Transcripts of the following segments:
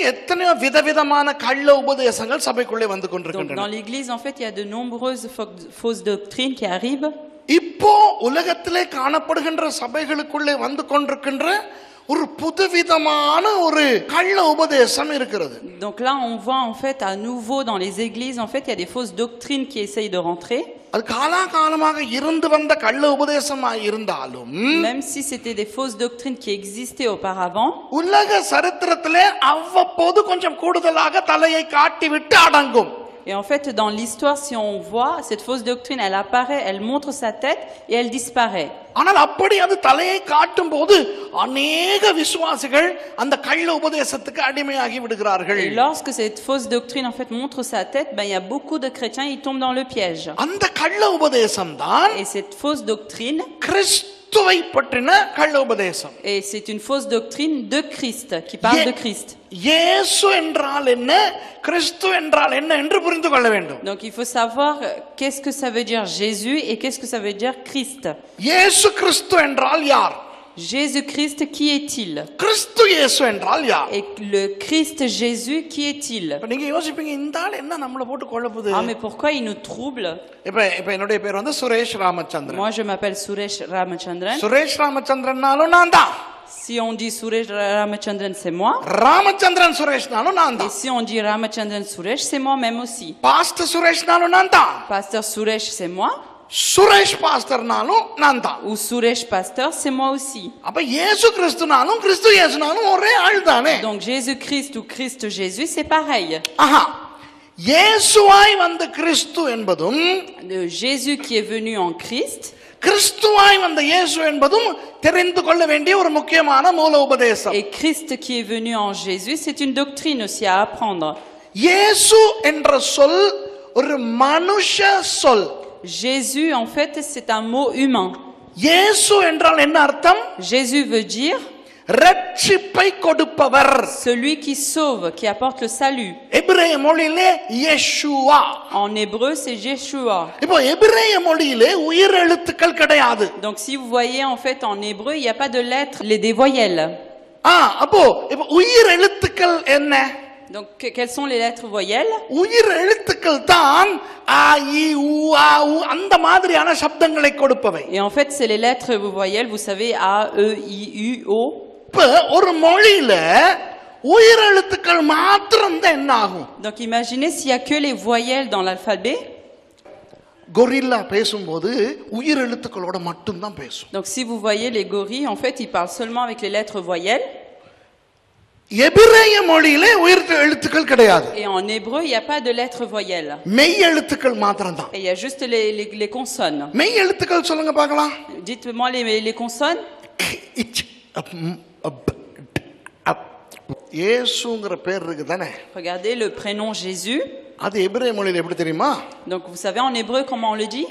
இன்னைக்கு எத்தனையோ விதவிதமான கள்ள உபதேசங்கள் சபைக்குள்ளே வந்து Donc கொண்டிருக்கின்றன dans l'Église, en fait, il y a de nombreuses fau- fausses doctrines qui arrivent. இப்போ உலகத்திலே காணப்படுகின்ற சபைகளுக்குள்ளே வந்து கொண்டிருக்கின்ற ஒரு புதுவிதமான ஒரு கள்ள உபதேசம் இருக்கிறது Donc là, on voit en fait à nouveau dans les églises, en fait, il y a des fausses doctrines qui essayent de rentrer. அது காலாகாலமாக இருந்து வந்த கள்ள உபதேசமாய் இருந்தாலும் Même si c'était des fausses doctrines qui existaient auparavant, உலக சரித்திரத்திலே அவ்வப்போது கொஞ்சம் கூடுதலாக தலையை காட்டிவிட்டு அடங்கும் et en fait, dans l'histoire, si on voit, cette fausse doctrine, elle apparaît, elle montre sa tête et elle disparaît. ஆனால் அப்படி அது தலையை காட்டும் போது அநேக விசுவாசிகள் அந்த கள்ள உபதேசத்துக்கு அடிமையாகி விடுகிறார்கள் Et lorsque cette fausse doctrine, en fait, montre sa tête, ben, il y a beaucoup de chrétiens, ils tombent dans le piège. அந்த கள்ள உபதேசம் தான் Et cette fausse doctrine, கிறிஸ்துவை பற்றின கள்ள உபதேசம் et c'est une fausse doctrine de Christ, qui parle Ye- de Christ. இயேசு என்றால் என்ன கிறிஸ்து என்றால் என்ன என்று புரிந்து கொள்ள வேண்டும் Donc il faut savoir euh, qu'est-ce que ça veut dire Jésus et qu'est-ce que ça veut dire Christ. இயேசு கிறிஸ்து என்றால் யார் Jésus-Christ, qui est-il கிறிஸ்து இயேசு என்றால் யார் Et le Christ Jésus, qui est-il இப்ப நீங்க யோசிப்பீங்க இந்த ஆள் என்ன நம்மளை போட்டு குழப்புது Ah mais pourquoi il nous trouble இப்ப இப்ப என்னுடைய பேர் வந்து Suresh Ramachandran Moi je m'appelle Suresh Ramachandran. Suresh ராமச்சந்திரன்னாலும் நான் தான் Si on dit Suresh Ramachandran, c'est moi. Ramachandran சுரேஷ்னாலும் நான் Et தான் si on dit Ramachandran Suresh, c'est moi-même aussi. Pastor சுரேஷ்னாலும் நான் தான் Pasteur Suresh, c'est moi. Suresh பாஸ்டர்னாலும் நான் தான் Ou Suresh Pasteur, c'est moi aussi. அப்ப இயேசு கிறிஸ்துனாலும் கிறிஸ்து இயேசுனாலும் ஒரே ஆள் தானே Donc Jésus-Christ ou Christ Jésus, c'est pareil. ஆஹா இயேசுவாய் வந்த கிறிஸ்து என்பதும் Le Jésus qui est venu en Christ கிறிஸ்துவாய் வந்த இயேசு என்பதும் தெரிந்து கொள்ள வேண்டிய ஒரு முக்கியமான மூல உபதேசம் et Christ qui est venu en Jésus, c'est une doctrine aussi à apprendre. இயேசு என்ற சொல் ஒரு மனுஷ சொல் Jésus, en fait, c'est un mot humain. இயேசு என்றால் என்ன அர்த்தம் Jésus veut dire ரட்சிப்பை கொடுப்பவர் celui qui sauve, qui apporte le salut. எபிரேய மொழியிலே Yeshua En hébreu, c'est Yeshua. இப்போ எபிரேய மொழியிலே உயிர் எழுத்துக்கள் கிடையாது Donc si vous voyez, en fait, en hébreu, il n'y a pas de lettres, les des voyelles. ஆ அப்போ இப்போ உயிர் எழுத்துக்கள் என்ன Donc que- quelles sont les lettres voyelles உயிர் எழுத்துக்கள் தான் ஆ இ உ ஆ உ அந்த மாதிரியான சப்தங்களை கொடுப்பவை Et en fait, c'est les lettres voyelles, vous savez, A, E, I, U, O. இப்ப ஒரு மொழியில உயிர் எழுத்துக்கள் மாத்திரம் தான் என்ன ஆகும் Donc imaginez s'il n'y a que les voyelles dans l'alphabet. கொரில்லா பேசும்போது உயிர் எழுத்துக்களோட மட்டும்தான் பேசும் Donc si vous voyez les gorilles, en fait, ils parlent seulement avec les lettres voyelles. எபிரேய மொழியிலே உயிர் எழுத்துக்கள் கிடையாது Et en hébreu, il n'y a pas de lettres voyelles. மெய் எழுத்துக்கள் மாத்திரம் தான் Et il y a juste les, les, les consonnes. மெய் எழுத்துக்கள் சொல்லுங்க பார்க்கலாம் Dites-moi les, les consonnes. இச், அப், ம், அப், ட், அப். இயேசுங்கிற பேர் இருக்கு தானே Regardez le prénom Jésus. அது எபிரேய மொழியில எப்படி தெரியுமா Donc vous savez en hébreu comment on le dit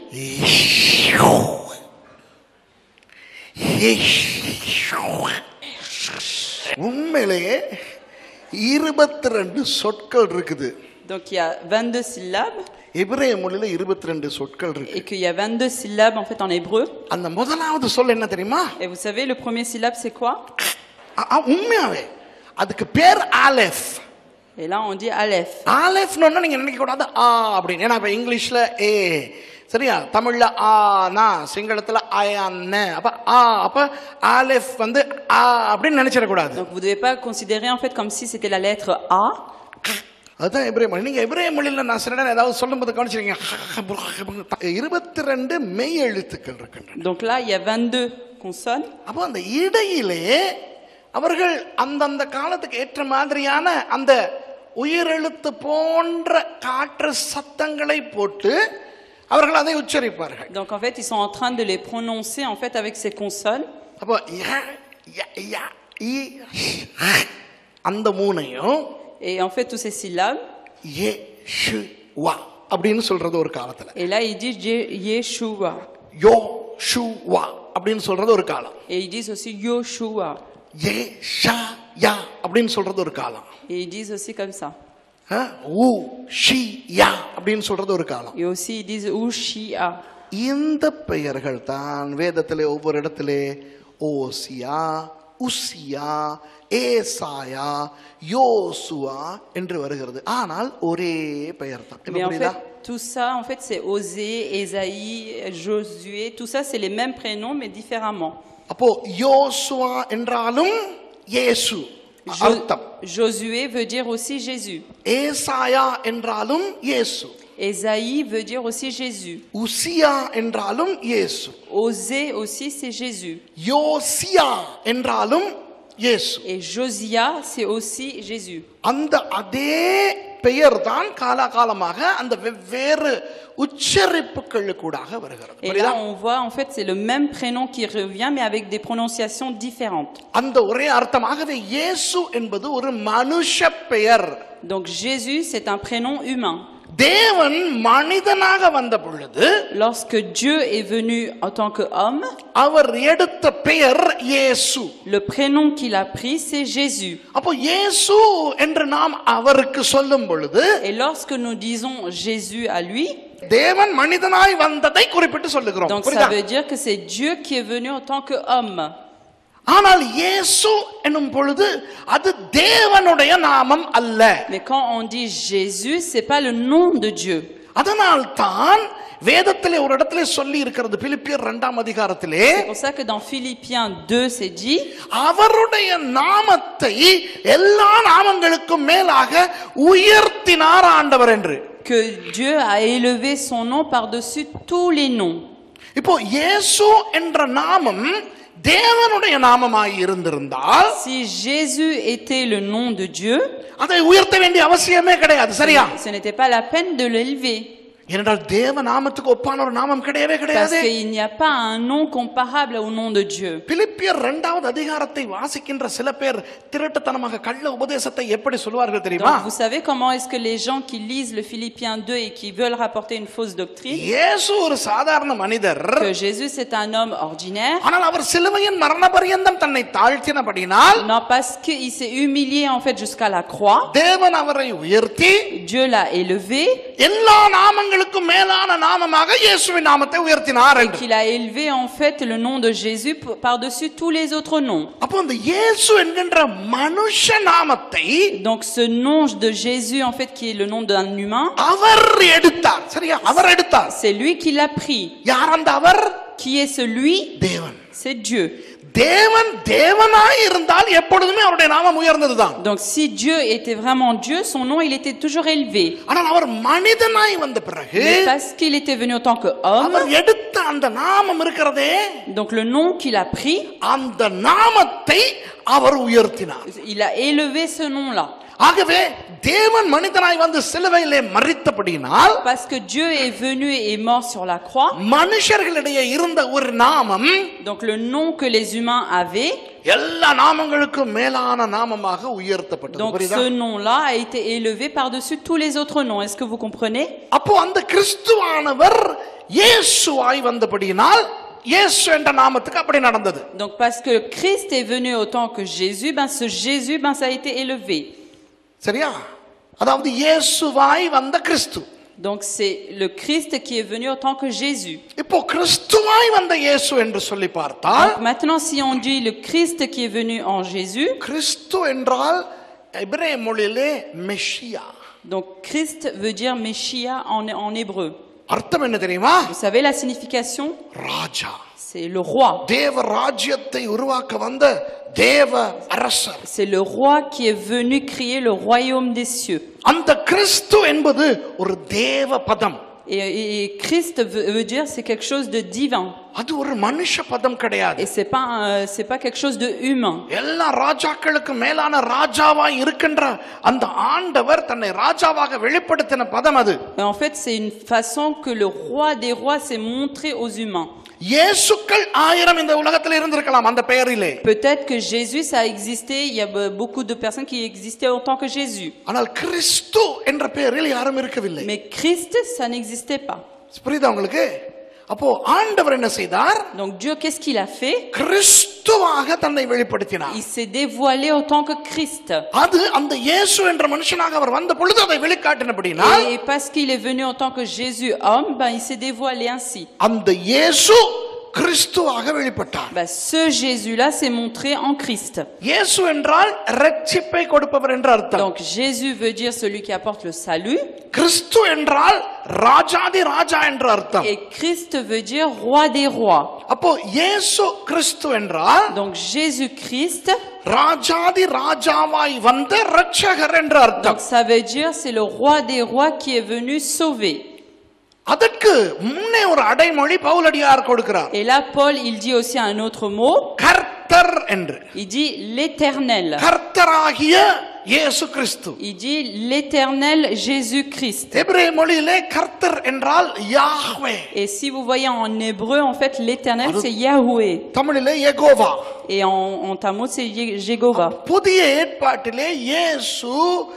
உண்மையிலேயே இருபத்தி ரெண்டு சொற்கள் இருக்குது Donc il y a 22 syllabes எபிரேய மொழியில இருபத்தி ரெண்டு சொற்கள் இருக்கு et qu'il y a 22 syllabes en fait en hébreu. அந்த முதலாவது சொல் என்ன தெரியுமா Et vous savez le premier syllabe c'est quoi அ- அ- உண்மையாவே அதுக்கு பேர் ஆலெஃப் Et là on dit Aleph. ஆலெஃப்னு நீங்க நினைக்க கூடாது ஆ அப்படின்னு ஏன்னா இப்ப இங்கிலீஷ்ல ஏ சரியா தமிழ்ல ஆனா சிங்களத்துல அயான்ன அப்ப ஆ அப்ப ஆலெஃப் வந்து ஆ அப்படின்னு நினைச்சிடக்கூடாது Donc vous ne devez pas considérer en fait comme si c'était la lettre A. அதுதான் எபிரேய மொழி நீங்க எபிரேய மொழியில நான் சில நேரம் ஏதாவது சொல்லும்போது கவனிச்சிருக்கீங்க இருபத்தி ரெண்டு மெய் எழுத்துக்கள் இருக்கின்றன Donc là il y a 22 consonnes. அப்போ அந்த இடையிலே அவர்கள் அந்தந்த காலத்துக்கு ஏற்ற மாதிரியான அந்த உயிரெழுத்து போன்ற காற்று சத்தங்களை போட்டு அவர்கள் அதை உச்சரிப்பார்கள் Donc en fait ils sont en train de les prononcer en fait avec ces consonnes. அப்போ ய, ய, ய, இ, ஷ், அந்த மூணையும் Et en fait tous ces syllabes. Shoe வா அப்படின்னு சொல்றது ஒரு காலத்துல Et là ils disent Ye- Yeshua. Shoe வா அப்படின்னு சொல்றது ஒரு காலம் Et ils disent aussi Yoshua. ஏ ஷா யா அப்படின்னு சொல்றது ஒரு காலம் Et ils disent aussi comme ça. ஆ, ஊ ஷி யா அப்படின்னு சொல்றது ஒரு காலம் Et aussi ils disent Ushia. இந்த பெயர்கள் தான் வேதத்திலே ஒவ்வொரு இடத்திலே ஓசியா உசியா ஏசாயா யோசுவா என்று வருகிறது ஆனால் ஒரே பெயர் தான் இப்ப Mais en புரியுதா fait, tout ça, en fait, c'est Osée, Ésaïe, Josué, tout ça, c'est les mêmes prénoms, mais différemment. அப்போ யோசுவா என்றாலும் இயேசு Jo- அர்த்தம் Josué veut dire aussi Jésus. ஏசாயா என்றாலும் இயேசு Ésaïe veut dire aussi Jésus. உசியா என்றாலும் இயேசு Osée aussi, c'est Jésus. யோசியா என்றாலும் இயேசு Et Josia, c'est aussi Jésus. அந்த அதே பெயர் தான் காலாகாலமாக அந்த வெவ்வேறு உச்சரிப்புகளுக்கூடாக வருகிறது Et புரியுதா là, on voit, en fait, c'est le même prénom qui revient, mais avec des prononciations différentes. அந்த ஒரே அர்த்தமாகவே இயேசு என்பது ஒரு மனுஷ பெயர் Donc Jésus, c'est un prénom humain. தேவன் மனிதனாக வந்த பொழுது Lorsque Dieu est venu en tant qu'homme, அவர் எடுத்த பெயர் இயேசு le prénom qu'il a pris, c'est Jésus. அப்போ இயேசு என்று நாம் அவருக்கு சொல்லும் பொழுது Et lorsque nous disons Jésus à lui, தேவன் மனிதனாய் வந்ததை குறிப்பிட்டு சொல்லுகிறோம் donc புரியுதா ça veut dire que c'est Dieu qui est venu en tant qu'homme. ஆனால் இயேசு என்னும் பொழுது அது தேவனுடைய நாமம் அல்ல Mais quand on dit Jésus, c'est pas le nom de Dieu. அதனால் தான் வேதத்திலே ஒரு இடத்திலே சொல்லி இருக்கிறது பிலிப்பியர் இரண்டாம் அதிகாரத்திலே C'est pour ça que dans Philippiens 2, c'est dit, அவருடைய நாமத்தை எல்லா நாமங்களுக்கும் மேலாக உயர்த்தினார் ஆண்டவர் என்று que Dieu a élevé son nom par-dessus tous les noms. இப்போ இயேசு என்ற நாமம் தேவனுடைய நாமமாய் இருந்திருந்தால் Si Jésus était le nom de Dieu, அதை உயர்த்த வேண்டிய அவசியமே கிடையாது சரியா ce n'était pas la peine de l'élever. ஏனென்றால் தேவ நாமத்துக்கு ஒப்பான ஒரு நாமம் கிடையவே Parce கிடையாது qu'il n'y a pas un nom comparable au nom de Dieu. பிலிப்பியர் இரண்டாவது அதிகாரத்தை வாசிக்கின்ற சில பேர் திருட்டுத்தனமாக கள்ள உபதேசத்தை எப்படி சொல்வார்கள் தெரியுமா Donc, vous savez comment est-ce que les gens qui lisent le Philippiens 2 et qui veulent rapporter une fausse doctrine, இயேசு ஒரு சாதாரண மனிதர் que Jésus c'est un homme ordinaire, ஆனால் அவர் சிலுவையின் மரண பரியந்தம் தன்னை தாழ்த்தினபடினால் non parce qu'il s'est humilié en fait jusqu'à la croix, தேவன் அவரை உயர்த்தி Dieu l'a élevé, எல்லா நாமங்களுக்கும் மேலான நாமமாக இயேசுவின் நாமத்தை உயர்த்தினார் என்று qu'il a élevé en fait le nom de Jésus p- par-dessus tous les autres noms. அப்போ அந்த இயேசு என்கின்ற மனுஷ நாமத்தை Donc ce nom de Jésus en fait qui est le nom d'un humain, அவர் எடுத்தார் சரியா அவர் எடுத்தார் c'est lui qui l'a pris. யார் அந்த அவர் Qui est celui தேவன் C'est Dieu. தேவன் தேவனாய் இருந்தால் எப்பொழுதுமே அவருடைய நாமம் உயர்ந்ததுதான் Donc si Dieu était vraiment Dieu, son nom il était toujours élevé. ஆனால் அவர் மனிதனாய் வந்த பிறகு Mais parce qu'il était venu en tant qu'homme, அவர் எடுத்த அந்த நாமம் இருக்கிறதே donc le nom qu'il a pris, அந்த நாமத்தை அவர் உயர்த்தினார் il a élevé ce nom-là. ஆகவே தேவன் மனிதனாய் வந்து சிலுவையிலே மறித்தபடியினால் Parce que Dieu est venu et est mort sur la croix, மனுஷர்களிடையே இருந்த ஒரு நாமம் donc le nom que les humains avaient, எல்லா நாமங்களுக்கும் மேலான நாமமாக உயர்த்தப்பட்டது donc புரியுதா ce nom-là a été élevé par-dessus tous les autres noms. Est-ce que vous comprenez அப்போ அந்த கிறிஸ்துவானவர் இயேசுவாய் வந்தபடியினால் இயேசு என்ற நாமத்துக்கு அப்படி நடந்தது Donc parce que Christ est venu autant que Jésus, ben ce Jésus, ben ça a été élevé. சரியா அதாவது இயேசுவாய் வந்த கிறிஸ்து Donc c'est le Christ qui est venu autant que Jésus. இப்போ கிறிஸ்துவாய் வந்த இயேசு என்று சொல்லி பார்த்தால் Donc maintenant si on dit le Christ qui est venu en Jésus, கிறிஸ்து என்றால் எபிரே மொழியிலே மெஷியா donc Christ veut dire Messia en, en hébreu. அர்த்தம் என்ன தெரியுமா Vous savez la signification ராஜா C'est le roi. தேவ ராஜ்யத்தை உருவாக்க வந்த தேவ அரசர் C'est le roi qui est venu créer le royaume des cieux. அந்த கிறிஸ்து என்பது ஒரு தேவ பதம் Et, et- et Christ veut, veut dire c'est quelque chose de divin. அது ஒரு மனுஷ பதம் கிடையாது Et c'est pas un- c'est pas quelque chose de humain. எல்லா ராஜாக்களுக்கு மேலான ராஜாவாய் இருக்கின்ற அந்த ஆண்டவர் தன்னை ராஜாவாக வெளிப்படுத்தின பதம் அது Et en fait, c'est une façon que le roi des rois s'est montré aux humains. இயேசுக்கள் ஆயிரம் இந்த உலகத்தில் இருந்திருக்கலாம் அந்த பெயரிலே Peut-être que Jésus, ça a existé, il y a be- beaucoup de personnes qui existaient autant que Jésus. ஆனால் கிறிஸ்து என்ற பெயரில் யாரும் இருக்கவில்லை Mais Christ, ça n'existait pas. புரியுதா உங்களுக்கு அப்போ ஆண்டவர் என்ன செய்தார் Donc Dieu, qu'est-ce qu'il a fait கிறிஸ்துவாக தன்னை வெளிப்படுத்தினார் Il s'est dévoilé autant que Christ. அது அந்த இயேசு என்ற மனுஷனாக அவர் வந்த பொழுது அதை வெளிக்காட்டினபடினால் Et parce qu'il est venu en tant que Jésus homme, ben, il s'est dévoilé ainsi. அந்த இயேசு கிறிஸ்துவாக வெளிப்பட்டார் bah, ce Jésus-là s'est montré en Christ. இயேசு என்றால் ரட்சிப்பை கொடுப்பவர் என்று அர்த்தம் Donc Jésus veut dire celui qui apporte le salut கிறிஸ்து என்றால் ராஜாதி ராஜா என்று அர்த்தம் et Christ veut dire roi des rois. அப்போ இயேசு கிறிஸ்து என்றால் Donc Jésus-Christ, ராஜாதி ராஜாவாய் வந்த ரட்சகர் என்று அர்த்தம் donc ça veut dire c'est le roi des rois qui est venu sauver. அதற்கு முன்னே ஒரு அடைமொழி பவுலடியார் கொடுக்கிறார் Et là, Paul, il dit aussi un autre mot, கர்த்தர் என்று il dit l'éternel. கர்த்தராகிய இயேசு கிறிஸ்து Il dit l'éternel Jésus-Christ. எபிரே மொழியிலே கர்த்தர் என்றால் யாஹ்வே Et si vous voyez en hébreu, en fait, l'éternel, c'est Yahweh. தமிழிலே Jehovah Et en, en tamou, c'est Ye- Jéhovah. புதிய ஏற்பாட்டிலே இயேசு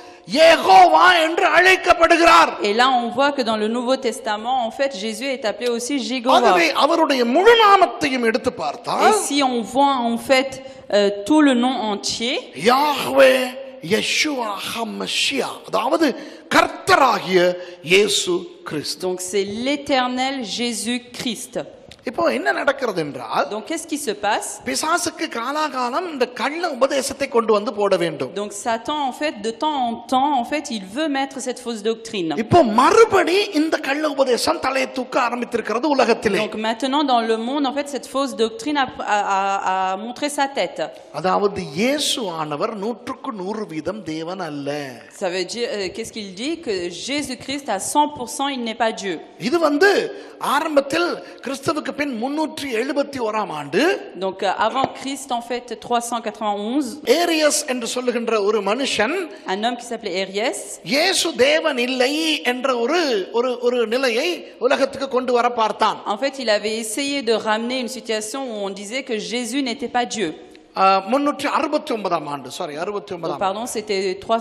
யெகோவா என்று அழைக்கப்படுகிறார் Et là, on voit que dans le Nouveau Testament, en fait, Jésus est appelé aussi Jéhovah. ஆகவே அவருடைய முழு நாமத்தையும் எடுத்து பார்த்தால் Et si on voit, en fait, euh, tout le nom entier, Yahweh Yeshua ஹம்மஷியா அதாவது கர்த்தராகிய இயேசு கிறிஸ்து donc c'est l'éternel Jésus-Christ. இப்போ என்ன நடக்கிறது என்றால் Donc, qu'est-ce qui se passe பிசாசுக்கு காலாகாலம் இந்த கள்ள உபதேசத்தை கொண்டு வந்து போட வேண்டும் Donc, Satan, en fait, de temps en temps, en fait, il veut mettre cette fausse doctrine. இப்போ மறுபடி இந்த கள்ள உபதேசம் தலையை தூக்க ஆரம்பித்திருக்கிறது உலகத்திலே Donc, maintenant, dans le monde, en fait, cette fausse doctrine a, a- a- a montré sa tête. அதாவது இயேசு ஆனவர் நூற்றுக்கு நூறு வீதம் தேவன் அல்ல Ça veut dire, euh, qu'est-ce qu'il dit Que Jésus-Christ, à 100%, il n'est pas Dieu. இது வந்து ஆரம்பத்தில் கிறிஸ்துவுக்கு பின் முன்னூற்றி எழுபத்தி ஓராம் ஆண்டு Donc, euh, avant Christ, en fait, 391, Arius என்று சொல்லுகின்ற ஒரு மனுஷன் un homme qui s'appelait Ariès, இயேசு தேவன் இல்லை என்ற ஒரு ஒரு ஒரு நிலையை உலகத்துக்கு கொண்டு வர பார்த்தான் en fait, il avait essayé de ramener une situation où on disait que Jésus n'était pas Dieu. முன்னூற்றி அறுபத்தி ஒன்பதாம் ஆண்டு சாரி அறுபத்தி Donc, ஒன்பதாம் pardon, c'était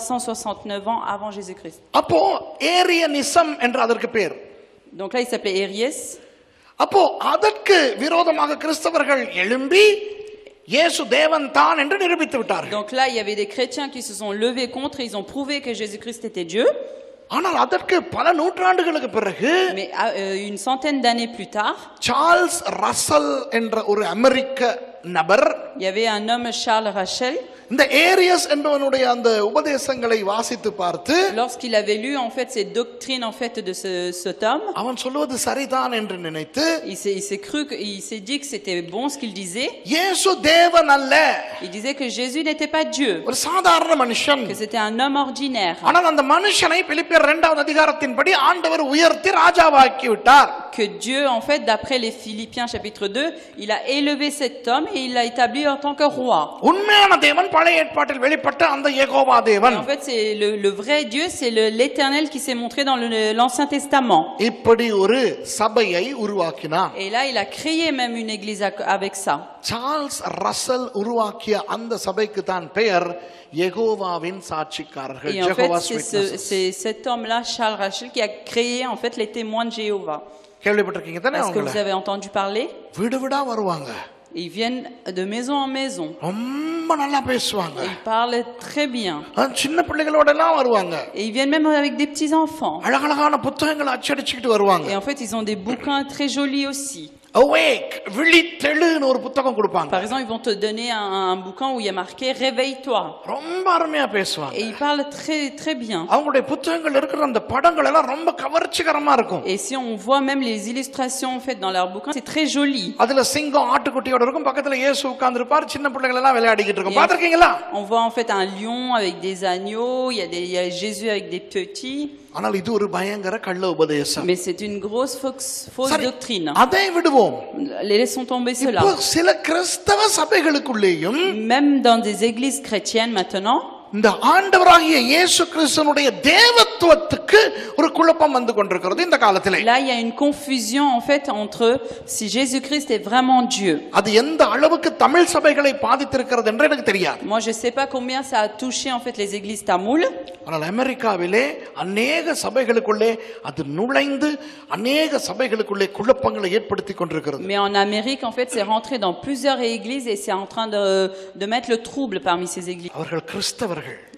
369 ans avant Jésus-Christ. அப்போ ஏரியனிசம் என்று அதற்கு பேர் Donc là, il s'appelait Ariès. அப்போ அதற்கு விரோதமாக கிறிஸ்தவர்கள் எழும்பி இயேசு தேவன் தான் என்று நிரூபித்து விட்டார்கள் Donc là, il y avait des chrétiens qui se sont levés contre et ils ont prouvé que Jésus-Christ était Dieu. ஆனால் அதற்கு பல நூற்றாண்டுகளுக்கு பிறகு Mais euh, une centaine d'années plus tard, Charles Russell என்ற ஒரு அமெரிக்க நபர் il y avait un homme, Charles Rachel, இந்த Arius என்பவனுடைய அந்த உபதேசங்களை வாசித்து பார்த்து lorsqu'il avait lu en fait ces doctrines en fait de ce, cet homme, அவன் சொல்வது சரிதான் என்று நினைத்து il s'est, il s'est cru, que- il s'est dit que c'était bon ce qu'il disait. இயேசு தேவன் அல்ல Il disait que Jésus n'était pas Dieu, ஒரு சாதாரண மனுஷன் que c'était un homme ordinaire, ஆனால் அந்த மனுஷனை பிலிப்பியர் இரண்டாவது அதிகாரத்தின்படி ஆண்டவர் உயர்த்தி ராஜாவாக்கி விட்டார் que Dieu en fait, d'après les Philippiens chapitre 2, il a élevé cet homme et il l'a établi en tant que roi. உண்மையான தேவன் பழைய ஏற்பாட்டில் வெளிப்பட்ட அந்த யெகோவா தேவன் Et en fait, c'est le, le vrai Dieu, c'est le- l'éternel qui s'est montré dans le- l'Ancien Testament. இப்படி ஒரு சபையை உருவாக்கினான் Et là, il a créé même une église ac- avec ça. Charles Russell உருவாக்கிய அந்த சபைக்கு தான் பெயர் யெகோவாவின் சாட்சிக்காரர்கள் Et en fait, Jehovah's c'est ce- Witnesses. c'est cet homme-là, Charles Rachel, qui a créé en fait les témoins de Jéhovah. கேள்விப்பட்டிருக்கீங்க தானே Est-ce que அவங்கள vous avez entendu parler வீடு வீடா வருவாங்க Ils viennent de maison en maison. ரொம்ப நல்லா பேசுவாங்க Et ils parlent très bien. அஹ் சின்ன பிள்ளைகளோட எல்லாம் வருவாங்க Et ils viennent même avec des petits-enfants. அழகழகான புத்தகங்களை அச்சடிச்சுக்கிட்டு வருவாங்க Et en fait, ils ont des bouquins très jolis aussi. Awake, விழித்தெழுன்னு ஒரு புத்தகம் கொடுப்பாங்க Par exemple, ils vont te donner un, un bouquin où il y a marqué Réveille-toi. ரொம்ப அருமையா பேசுவாங்க Et ils parlent très, très bien. அவங்களுடைய புத்தகங்கள் இருக்கிற அந்த படங்கள் எல்லாம் ரொம்ப கவர்ச்சிகரமா இருக்கும் Et si on voit même les illustrations en fait dans leurs bouquins, c'est très joli. அதுல சிங்கம் ஆட்டுக்குட்டியோட இருக்கும் பக்கத்துல இயேசு உட்கார்ந்து இருப்பார் சின்ன பிள்ளைகள் எல்லாம் விளையாடிக்கிட்டு இருக்கும் பாத்திருக்கீங்களா On voit en fait un lion avec des agneaux, il y a, des, il y a Jésus avec des petits. ஆனால் இது ஒரு பயங்கர கள்ள உபதேசம் Mais c'est une grosse fausse, fausse சரி, doctrine. அதை விடுவோம் Les laissons tomber cela. இப்போ சில கிறிஸ்தவ சபைகளுக்குள்ளேயும் Même dans des églises chrétiennes maintenant, இந்த ஆண்டவராகிய இயேசு கிறிஸ்தனுடைய தேவத்துவத்துக்கு ஒரு குழப்பம் வந்து கொண்டிருக்கிறது இந்த காலத்திலே là il y a une confusion en fait entre si Jésus-Christ est vraiment Dieu. அது எந்த அளவுக்கு தமிழ் சபைகளை பாதித்திருக்கிறது என்று எனக்கு தெரியாது Moi je sais pas combien ça a touché en fait les églises tamoules, ஆனால் அமெரிக்காவிலே அநேக சபைகளுக்குள்ளே அது நுழைந்து அநேக சபைகளுக்குள்ளே குழப்பங்களை ஏற்படுத்தி கொண்டிருக்கிறது mais en Amérique en fait c'est rentré dans plusieurs églises et c'est en train de, de mettre le trouble parmi ces églises. அவர்கள் கிறிஸ்தவர்கள்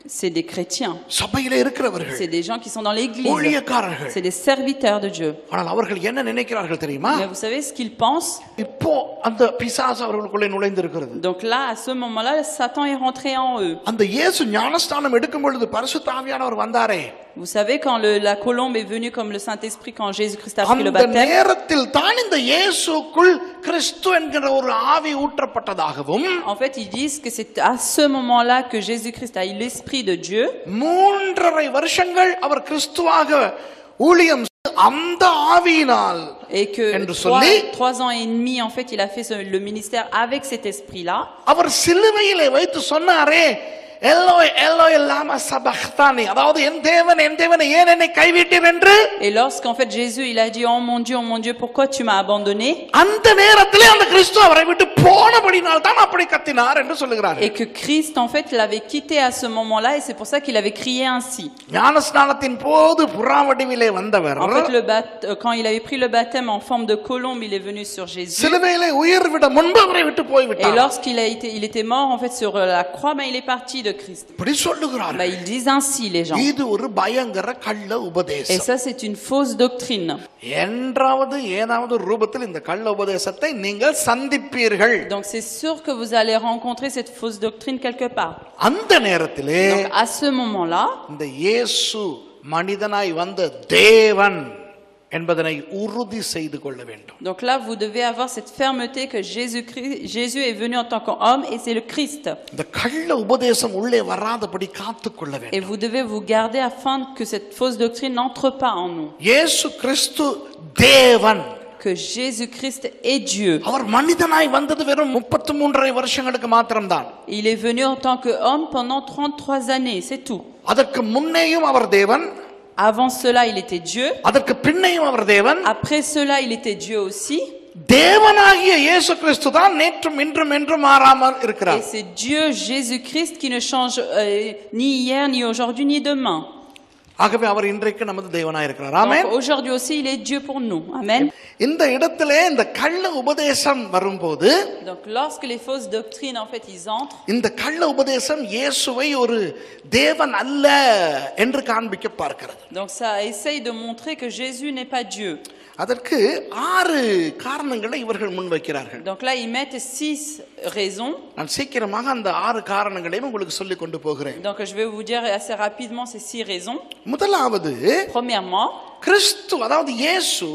c'est des chrétiens. சபையிலே இருக்கிறவர்கள் C'est des gens qui sont dans l'église. ஊழியக்காரர்கள் C'est des serviteurs de Dieu. ஆனால் அவர்கள் என்ன நினைக்கிறார்கள் தெரியுமா Mais vous savez ce qu'ils pensent இப்போ அந்த பிசாசு அவர்களுக்குள்ளே நுழைந்திருக்கிறது Donc là, à ce moment-là, Satan est rentré en eux. அந்த இயேசு ஞானஸ்தானம் எடுக்கும் பொழுது பரிசுத்தாவியானவர் வந்தாரே Vous savez, quand le- la colombe est venue comme le Saint-Esprit, quand Jésus-Christ a pris le அந்த baptême, நேரத்தில் தான் இந்த இயேசுக்குள் கிறிஸ்து என்கிற ஒரு ஆவி ஊற்றப்பட்டதாகவும் en fait, ils disent que c'est à ce moment-là que Jésus-Christ a eu l'Esprit de Dieu. மூன்றரை வருஷங்கள் அவர் கிறிஸ்துவாக ஊழியம் செய்து அந்த ஆவியினால் Et que என்று trois, சொல்லி trois ans et demi, en fait, il a fait ce- le ministère avec cet esprit-là. அவர் சிலுவையிலே வைத்து சொன்னாரே எல்லோய் எல்லோய் இல்லாம சபக்தானி அதாவது என் தேவன் என் தேவன் ஏன் என்னை கைவிட்டீர் என்று Et lorsqu'en fait Jésus, il a dit, oh mon Dieu, oh mon Dieu, pourquoi tu m'as abandonné? அந்த நேரத்திலே அந்த கிறிஸ்து அவரை விட்டு போனபடினால் தான் அப்படி கத்தினார் என்று சொல்லுகிறார் Et que Christ, en fait, l'avait quitté à ce moment-là, et c'est pour ça qu'il avait crié ainsi. ஞானஸ்நானத்தின் போது புறாவடிவிலே வந்தவர் En fait, le bat- euh, quand il avait pris le baptême en forme de colombe, il est venu sur Jésus. சிலுவையிலே உயிர் விட முன்பு அவரை விட்டு Et போய்விட்டார் lorsqu'il a été, il était mort, en fait, sur euh, la croix, ben, il est parti de Christ. இப்படி சொல்லுகிறார் Ben, ils disent ainsi, les gens. இது ஒரு பயங்கர கள்ள Et உபதேசம் ça, c'est une fausse doctrine. என்றாவது ஏதாவது ரூபத்தில் இந்த கள்ள உபதேசத்தை நீங்கள் சந்திப்பீர்கள் Donc, c'est sûr que vous allez rencontrer cette fausse doctrine quelque part. அந்த நேரத்திலே Donc, à ce moment-là, இந்த இயேசு மனிதனாய் வந்த தேவன் என்பதனை உறுதி செய்து கொள்ள வேண்டும் donc là, vous devez avoir cette fermeté que Jésus, Jésus est venu en tant qu'homme et c'est le Christ. இந்த கள்ள உபதேசம் உள்ளே வராதபடி காத்துக்கொள்ள Et வேண்டும் vous devez vous garder afin que cette fausse doctrine n'entre pas en nous. இயேசு கிறிஸ்து தேவன் Que Jésus-Christ est Dieu. அவர் மனிதனாய் வந்தது வெறும் முப்பத்தி மூன்றரை வருஷங்களுக்கு மாத்திரம்தான் Il est venu en tant qu'homme pendant 33 années, c'est tout. அதற்கு முன்னேயும் அவர் தேவன் Avant cela, il était Dieu. அதற்கு பின்னையும் அவர் தேவன் Après cela, il était Dieu aussi. தேவனாகிய இயேசு கிறிஸ்து தான் நேற்றும் இன்றும் என்றும் மாறாமல் Et இருக்கிறார் c'est Dieu Jésus-Christ qui ne change euh, ni hier, ni aujourd'hui, ni demain. ஆகவே அவர் இன்றைக்கு நமது தேவனாய் இருக்கிறார் ஆமென் Donc aujourd'hui aussi, il est Dieu pour nous. Amen. இந்த இடத்திலே இந்த கள்ள உபதேசம் வரும்போது Donc lorsque les fausses doctrines, en fait, ils entrent, இந்த கள்ள உபதேசம் இயேசுவை ஒரு தேவன் அல்ல என்று காண்பிக்க பார்க்கிறது donc ça essaye de montrer que Jésus n'est pas Dieu. அதற்கு ஆறு காரணங்களை இவர்கள் முன்வைக்கிறார்கள் Donc là, ils mettent six raisons. நான் சீக்கிரமாக அந்த ஆறு காரணங்களையும் உங்களுக்கு சொல்லிக் கொண்டு போகிறேன் Donc je vais vous dire assez rapidement ces six raisons. முதலாவது Premièrement, கிறிஸ்து அதாவது இயேசு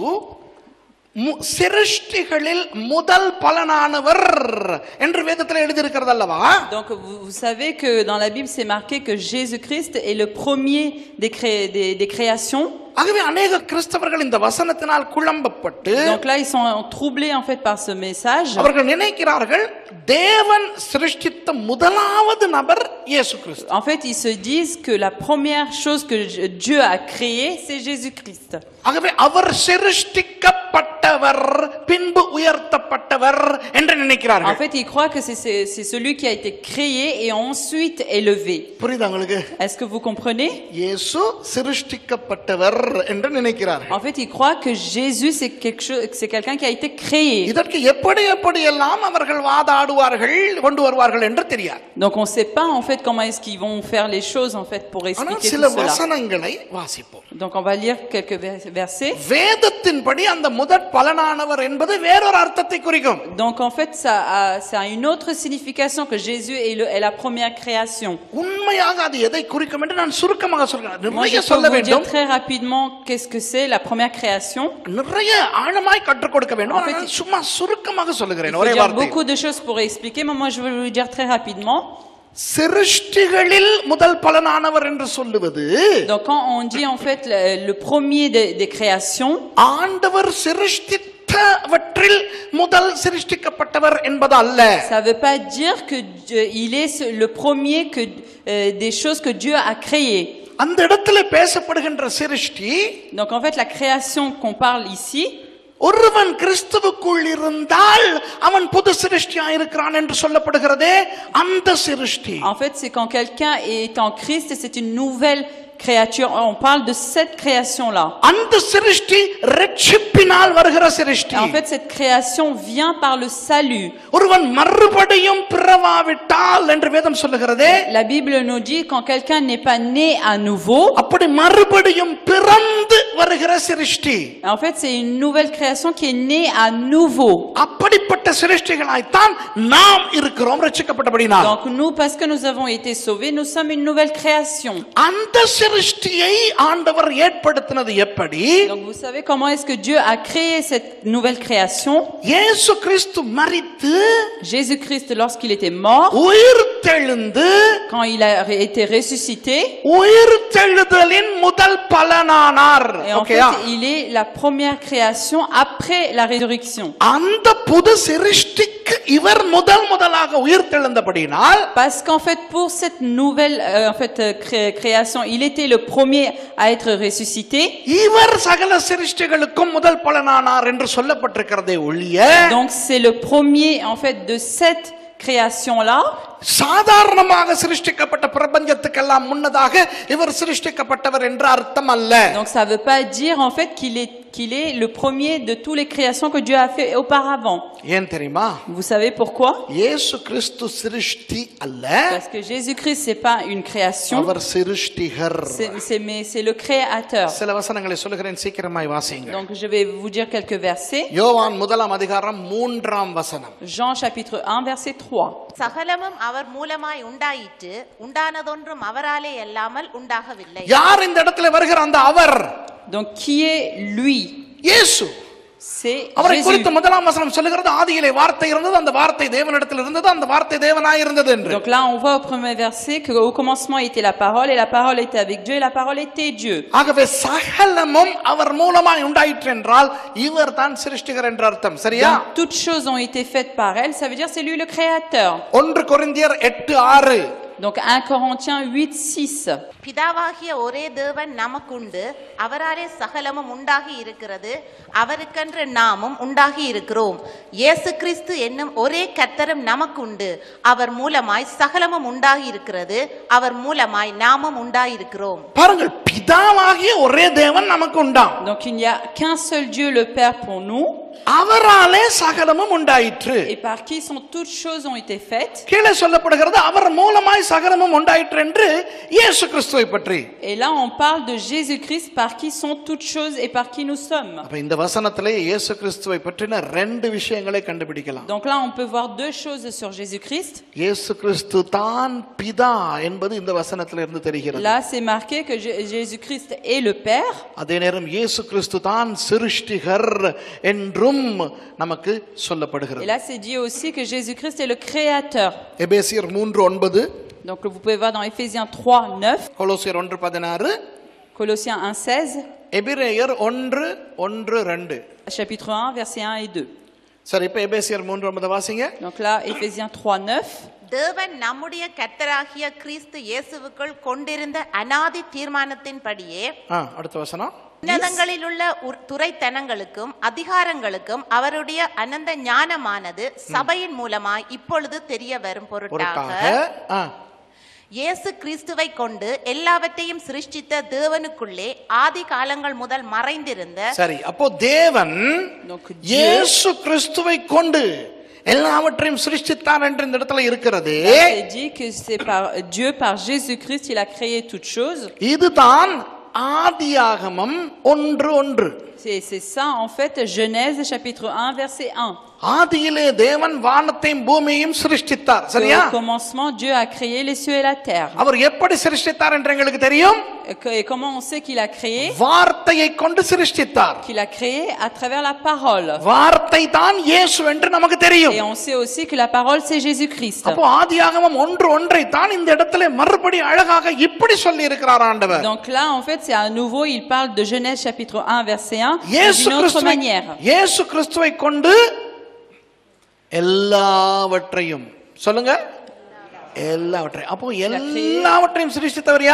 மு- சிருஷ்டிகளில் முதல் பலனானவர் என்று வேதத்தில் எழுதியிருக்கிறது அல்லவா donc vous, vous savez que dans la Bible, c'est marqué que Jésus-Christ est le premier des, cré- des, des créations. ஆகவே அநேக கிறிஸ்தவர்கள் இந்த வசனத்தினால் குழம்பப்பட்டு Donc là, ils sont troublés en fait par ce message. அவர்கள் நினைக்கிறார்கள் தேவன் சிருஷ்டித்த முதலாவது நபர் இயேசு கிறிஸ்து En fait, ils se disent que la première chose que Dieu a créée, c'est Jésus-Christ. ஆகவே அவர் சிருஷ்டிக்கப்பட்டவர் பின்பு உயர்த்தப்பட்டவர் என்று En நினைக்கிறார்கள் fait, ils croient que c'est c'est- c'est celui qui a été créé et ensuite élevé. புரியுதா உங்களுக்கு Est-ce que vous comprenez இயேசு சிருஷ்டிக்கப்பட்டவர் என்று நினைக்கிறார்கள் En fait, ils croient que Jésus, c'est quelque chose, que c'est quelqu'un qui a été créé. இதற்கு எப்படி எப்படி எல்லாம் அவர்கள் வாதாடுவார்கள் கொண்டு வருவார்கள் என்று தெரியாது Donc, on ne sait pas en fait comment est-ce qu'ils vont faire les choses en fait pour ஆனால் expliquer சில tout cela. வசனங்களை வாசிப்போம் Donc, on va lire quelques vers- versets. வேதத்தின்படி அந்த முதற் பலனானவர் என்பது வேறொரு அர்த்தத்தை குறிக்கும் Donc, en fait, ça a, ça a une autre signification que Jésus est, le- est la première création. உண்மையாக அது எதை குறிக்கும் என்று நான் சுருக்கமாக சொல்கிறேன் Moi, je நிறைய peux சொல்ல vous dire வேண்டும் très rapidement qu'est-ce que c'est la première création. நிறைய ஆழமாய் கற்றுக் கொடுக்க வேண்டும் En fait, ஆனால் சும்மா சுருக்கமாக Il சொல்லுகிறேன் faut ஒரே dire வார்த்தை beaucoup de choses pour expliquer, mais moi, je vais vous dire très rapidement. சிருஷ்டிகளில் முதல் பலனானவர் என்று சொல்லுவது Donc, quand on dit en fait le, le premier des, des créations, ஆண்டவர் சிருஷ்டித்தவற்றில் முதல் சிருஷ்டிக்கப்பட்டவர் என்பது அல்ல ça ne veut pas dire que Dieu- il est ce- le premier que, euh, des choses que Dieu a créées. அந்த இடத்துல பேசப்படுகின்ற சிருஷ்டி Donc, en fait, la création qu'on parle ici, ஒருவன் கிறிஸ்துவுக்குள் இருந்தால் அவன் புது சிருஷ்டியா இருக்கிறான் என்று சொல்லப்படுகிறதே அந்த சிருஷ்டி en fait, c'est quand quelqu'un est en Christ et c'est une nouvelle créatures. On parle de cette création-là. அந்த சிருஷ்டி ரட்சிப்பினால் வருகிற சிருஷ்டி Et en fait, cette création vient par le salut. ஒருவன் மறுபடியும் பிறவாவிட்டால் என்று வேதம் சொல்லுகிறதே La Bible nous dit quand quelqu'un n'est pas né à nouveau, அப்படி மறுபடியும் பிறந்து வருகிற சிருஷ்டி en fait, c'est une nouvelle création qui est née à nouveau. அப்படிப்பட்ட சிருஷ்டிகளாய்த்தான் நாம் இருக்கிறோம் ரட்சிக்கப்பட்டபடினால் Donc nous, parce que nous avons été sauvés, nous sommes une nouvelle création. அந்த சிருஷ்டியை ஆண்டவர் ஏற்படுத்தினது எப்படி Donc vous savez comment est-ce que Dieu a créé cette nouvelle création இயேசு கிறிஸ்து மரித்து Jésus-Christ, lorsqu'il était mort, உயிர் தெழுந்து quand il a ré- été ressuscité, உயிர் தெழுதலின் முதல் பலனானார் et en fait, ஓகேயா il est la première création après la résurrection. அந்த புது சிருஷ்டிக்கு இவர் முதல் முதலாக உயிர் தெழுந்தபடினால் Parce qu'en fait, pour cette nouvelle euh, en fait, euh, cré- création, il était le premier à être ressuscité. இவர் சகல சிருஷ்டிகளுக்கும் முதல் பலனானார் என்று சொல்லப்பட்டிருக்கிறதே ஒழிய Donc c'est le premier en fait de cette création-là. சாதாரணமாக சிருஷ்டிக்கப்பட்ட பிரபஞ்சத்துக்கெல்லாம் முன்னதாக இவர் சிருஷ்டிக்கப்பட்டவர் என்று அர்த்தம் அல்ல Donc ça veut pas dire en fait qu'il est qu'il est le premier de toutes les créations que Dieu a fait auparavant. ஏன் தெரியுமா Vous savez pourquoi இயேசு கிறிஸ்து சிருஷ்டி அல்ல Parce que Jésus-Christ c'est pas une création, அவர் சிருஷ்டிகர் c'est c'est- mais c'est le créateur. சில வசனங்களை சொல்லுகிறேன் சீக்கிரமாய் வாசிங்க Donc je vais vous dire quelques versets. யோவான் முதலாம் அதிகாரம் மூன்றாம் வசனம் Jean chapitre 1 verset 3. சகலமும் அவர் மூலமாய் உண்டாயிற்று உண்டானதொன்றும் அவராலே அல்லாமல் உண்டாகவில்லை யார் இந்த இடத்துல வருகிற அந்த அவர் Donc qui est lui இயேசு C'est அவரை Jésus. குறித்து முதலாம் வசனம் சொல்லுகிறது ஆதியிலே வார்த்தை இருந்தது அந்த வார்த்தை தேவனிடத்தில் இருந்தது அந்த வார்த்தை தேவனாய் இருந்தது என்று Donc là, on voit au premier verset qu'au commencement était la parole, et la parole était avec Dieu, et la parole était Dieu. ஆகவே சகலமும் அவர் மூலமாய் உண்டாயிற்று என்றால் இவர் தான் சிருஷ்டிகர் என்ற அர்த்தம் சரியா Donc, toutes choses ont été faites par elle, ça veut dire c'est lui le créateur. ஒன்று கொரிந்தியர் எட்டு ஆறு Donc 1 Corinthiens 8, 6. பிதாவாகிய ஒரே தேவன் நமக்குண்டு அவராலே சகலமும் உண்டாகி இருக்கிறது அவருக்கென்று நாமும் உண்டாகி இருக்கிறோம் இயேசு கிறிஸ்து என்னும் ஒரே கர்த்தரும் நமக்குண்டு அவர் மூலமாய் சகலமும் உண்டாகி இருக்கிறது அவர் மூலமாய் நாமும் உண்டாயிருக்கிறோம் பாருங்கள் பிதாவாகிய ஒரே தேவன் நமக்கு உண்டாம் Donc il n'y a qu'un seul Dieu, le Père pour nous, அவராலே சகலமும் உண்டாயிற்று et par qui sont toutes choses ont été faites. கீழே சொல்லப்படுகிறது அவர் மூலமாய் சகலமும் உண்டாயிற்று என்று இயேசு கிறிஸ்துவை பற்றி Et là, on parle de Jésus-Christ, par qui sont toutes choses et par qui nous sommes. அப்ப இந்த வசனத்திலே இயேசு கிறிஸ்துவை பற்றின ரெண்டு விஷயங்களை கண்டுபிடிக்கலாம் Donc là, on peut voir deux choses sur Jésus-Christ. இயேசு கிறிஸ்து தான் பிதா என்பது இந்த வசனத்திலிருந்து இருந்து தெரிகிறது Là, c'est marqué que Jé- Jésus-Christ est le Père. அதே நேரம் இயேசு கிறிஸ்து தான் சிருஷ்டிகர் என்றும் நமக்கு Et சொல்லப்படுகிறது là, c'est dit aussi que Jésus-Christ est le Créateur. எபேசியர் மூன்று ஒன்பது Donc, vous pouvez voir dans Éphésiens 3, 9, கொலோசியர் ஒன்று பதினாறு Colossiens 1, 16, எபிரேயர் ஒன்று ஒன்று ரெண்டு chapitre 1, versets 1 et 2. சரி இப்ப எபேசியர் மூன்று ஒன்பது வாசிங்க Donc là, Éphésiens 3, 9. தேவன் நம்முடைய கர்த்தராகிய கிறிஸ்து இயேசுவுக்குள் கொண்டிருந்த அனாதி தீர்மானத்தின்படியே ஆ அடுத்த வசனம் உன்னதங்களில் உள்ள துறைத்தனங்களுக்கும் அதிகாரங்களுக்கும் அவருடைய அனந்த ஞானமானது சபையின் மூலமாய் இப்பொழுது தெரிய வரும் பொருட்டாக பொருட்டாக ஆ, இயேசு கிறிஸ்துவை கொண்டு எல்லாவற்றையும் சிருஷ்டித்த தேவனுக்குள்ளே ஆதி காலங்கள் முதல் மறைந்திருந்த சரி அப்போ தேவன் Donc, Dieu, இயேசு கிறிஸ்துவை கொண்டு எல்லாவற்றையும் சிருஷ்டித்தார் என்று இந்த இடத்துல இருக்கிறது c'est dit que c'est par Dieu, par Jésus-Christ, il a créé toutes choses. இதுதான் ஆதியாகமம் ஒன்று ஒன்று C'est c'est ça, en fait, Genèse chapitre 1, verset 1. ஆதியிலே தேவன் வானத்தையும் பூமியையும் சிருஷ்டித்தார் சரியா Au commencement, Dieu a créé les cieux et la terre. அவர் எப்படி சிருஷ்டித்தார் என்று எங்களுக்கு தெரியும் Et que- et comment on sait qu'il a créé வார்த்தையை கொண்டு சிருஷ்டித்தார் Qu'il a créé à travers la parole. வார்த்தை தான் இயேசு என்று நமக்கு தெரியும் Et on sait aussi que la parole, c'est Jésus-Christ. அப்போ ஆதியாகமம் ஒன்று ஒன்றை தான் இந்த இடத்துல மறுபடி அழகாக இப்படி சொல்லி இருக்கிறார் ஆண்டவர் Donc là, en fait, c'est à nouveau, il parle de Genèse chapitre 1, verset 1, இயேசு d'une autre கிறிஸ்துவை manière. இயேசு கிறிஸ்துவை கொண்டு எல்லாவற்றையும் சொல்லுங்க எல்லாவற்றையும் அப்போ எல்லாவற்றையும் சிருஷ்டித்தவர் யார்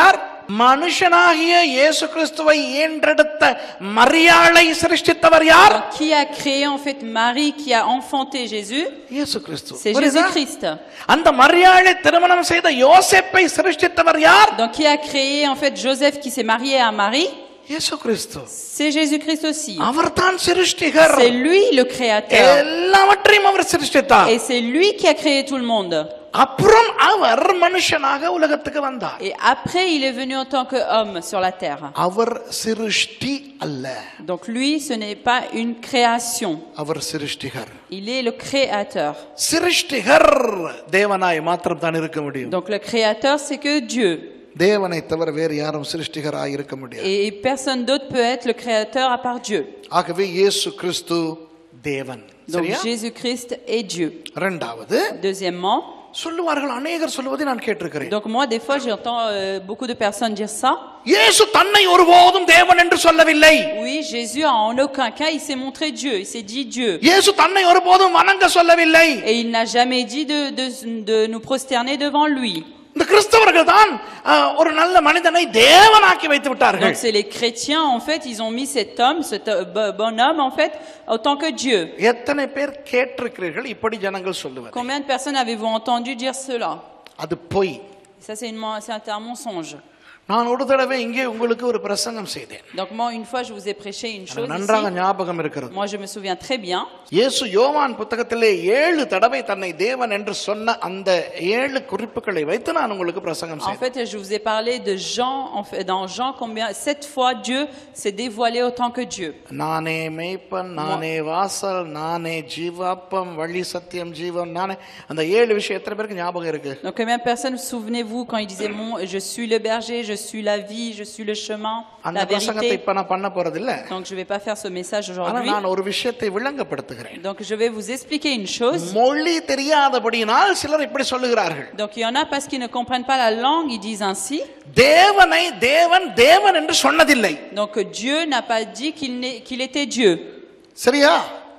மனுஷனாகிய இயேசு கிறிஸ்துவை ஈன்றெடுத்த மரியாளை சிருஷ்டித்தவர் யார் Donc, qui a créé en fait Marie qui a enfanté Jésus இயேசு கிறிஸ்து C'est புரியுதா? Jésus-Christ. அந்த மரியாளை திருமணம் செய்த யோசேப்பை சிருஷ்டித்தவர் யார் Donc qui a créé en fait Joseph qui s'est marié à Marie இயேசு கிறிஸ்து C'est Jésus-Christ aussi. அவர்தான் சிருஷ்டிகர் C'est lui le créateur. எல்லாவற்றையும் அவர் சிருஷ்டித்தார் Et c'est lui qui a créé tout le monde. அப்புறம் அவர் மனுஷனாக உலகத்துக்கு வந்தார் Et après, il est venu en tant qu'homme sur la terre. அவர் சிருஷ்டி அல்ல Donc lui, ce n'est pas une création. அவர் சிருஷ்டிகர் Il est le créateur. சிருஷ்டிகர் தேவனாய் மாத்திரம் தான் இருக்க முடியும் Donc le créateur, c'est que Dieu. தேவனை தவிர வேறு யாரும் சிருஷ்டிகராய் இருக்க முடியாது Et personne d'autre peut être le créateur à part Dieu. ஆகவே இயேசு கிறிஸ்து தேவன் Donc சரியா Jésus-Christ est Dieu. இரண்டாவது Deuxièmement, சொல்லுவார்கள் அநேகர் சொல்லுவதை நான் கேட்டிருக்கிறேன் donc moi des fois j'entends euh, beaucoup de personnes dire ça. இயேசு தன்னை ஒருபோதும் தேவன் என்று சொல்லவில்லை Oui, Jésus en aucun cas il s'est montré Dieu, il s'est dit Dieu. இயேசு தன்னை ஒருபோதும் வணங்க சொல்லவில்லை Et il n'a jamais dit de, de, de nous prosterner devant lui. இந்த கிறிஸ்தவர்கள் தான் அஹ், ஒரு நல்ல மனிதனை தேவனாக்கி வைத்து விட்டார்கள் Donc c'est les chrétiens en fait, ils ont mis cet homme, cet euh, bo- bonhomme en fait, autant que Dieu. எத்தனை பேர் கேட்டிருக்கிறீர்கள் இப்படி ஜனங்கள் சொல்லுவது Combien de personnes avez-vous entendu dire cela அது பொய் Ça c'est une men- c'est un mensonge. நான் ஒரு தடவை இங்கே உங்களுக்கு ஒரு பிரசங்கம் செய்தேன் Donc moi une fois je vous ai prêché une chose நன்றாக ici. ஞாபகம் இருக்கிறது Moi je me souviens très bien. இயேசு யோவான் புத்தகத்திலே ஏழு தடவை தன்னை தேவன் என்று சொன்ன அந்த ஏழு குறிப்புகளை வைத்து நான் உங்களுக்கு பிரசங்கம் En செய்தேன் fait, je vous ai parlé de Jean, en fait, dans Jean, combien, sept fois Dieu s'est dévoilé autant que Dieu. நானே மேய்ப்பன் நானே வாசல் நானே ஜீவாப்பம் வழி சத்தியம் ஜீவன் நானே அந்த ஏழு விஷயம் எத்தனை பேருக்கு ஞாபகம் இருக்கு Donc, combien de personnes, souvenez-vous, quand il disait, mon, je suis le berger, je suis la vie, je suis le chemin, அந்த la பிரசங்கத்தை vérité. இப்ப நான் பண்ண போறதில்ல Donc, je vais pas faire ce message ஆனா aujourd'hui. நான் ஒரு விஷயத்தை விளங்கப்படுத்துகிறேன் Donc, je vais vous expliquer une chose. மொழி தெரியாதபடியினால் சிலர் இப்படி சொல்லுகிறார்கள் Donc, il y en a parce qu'ils ne comprennent pas la langue, ils disent ainsi. தேவனை தேவன் தேவன் என்று சொன்னதில்லை Donc, Dieu n'a pas dit qu'il n'est- qu'il était Dieu. சரியா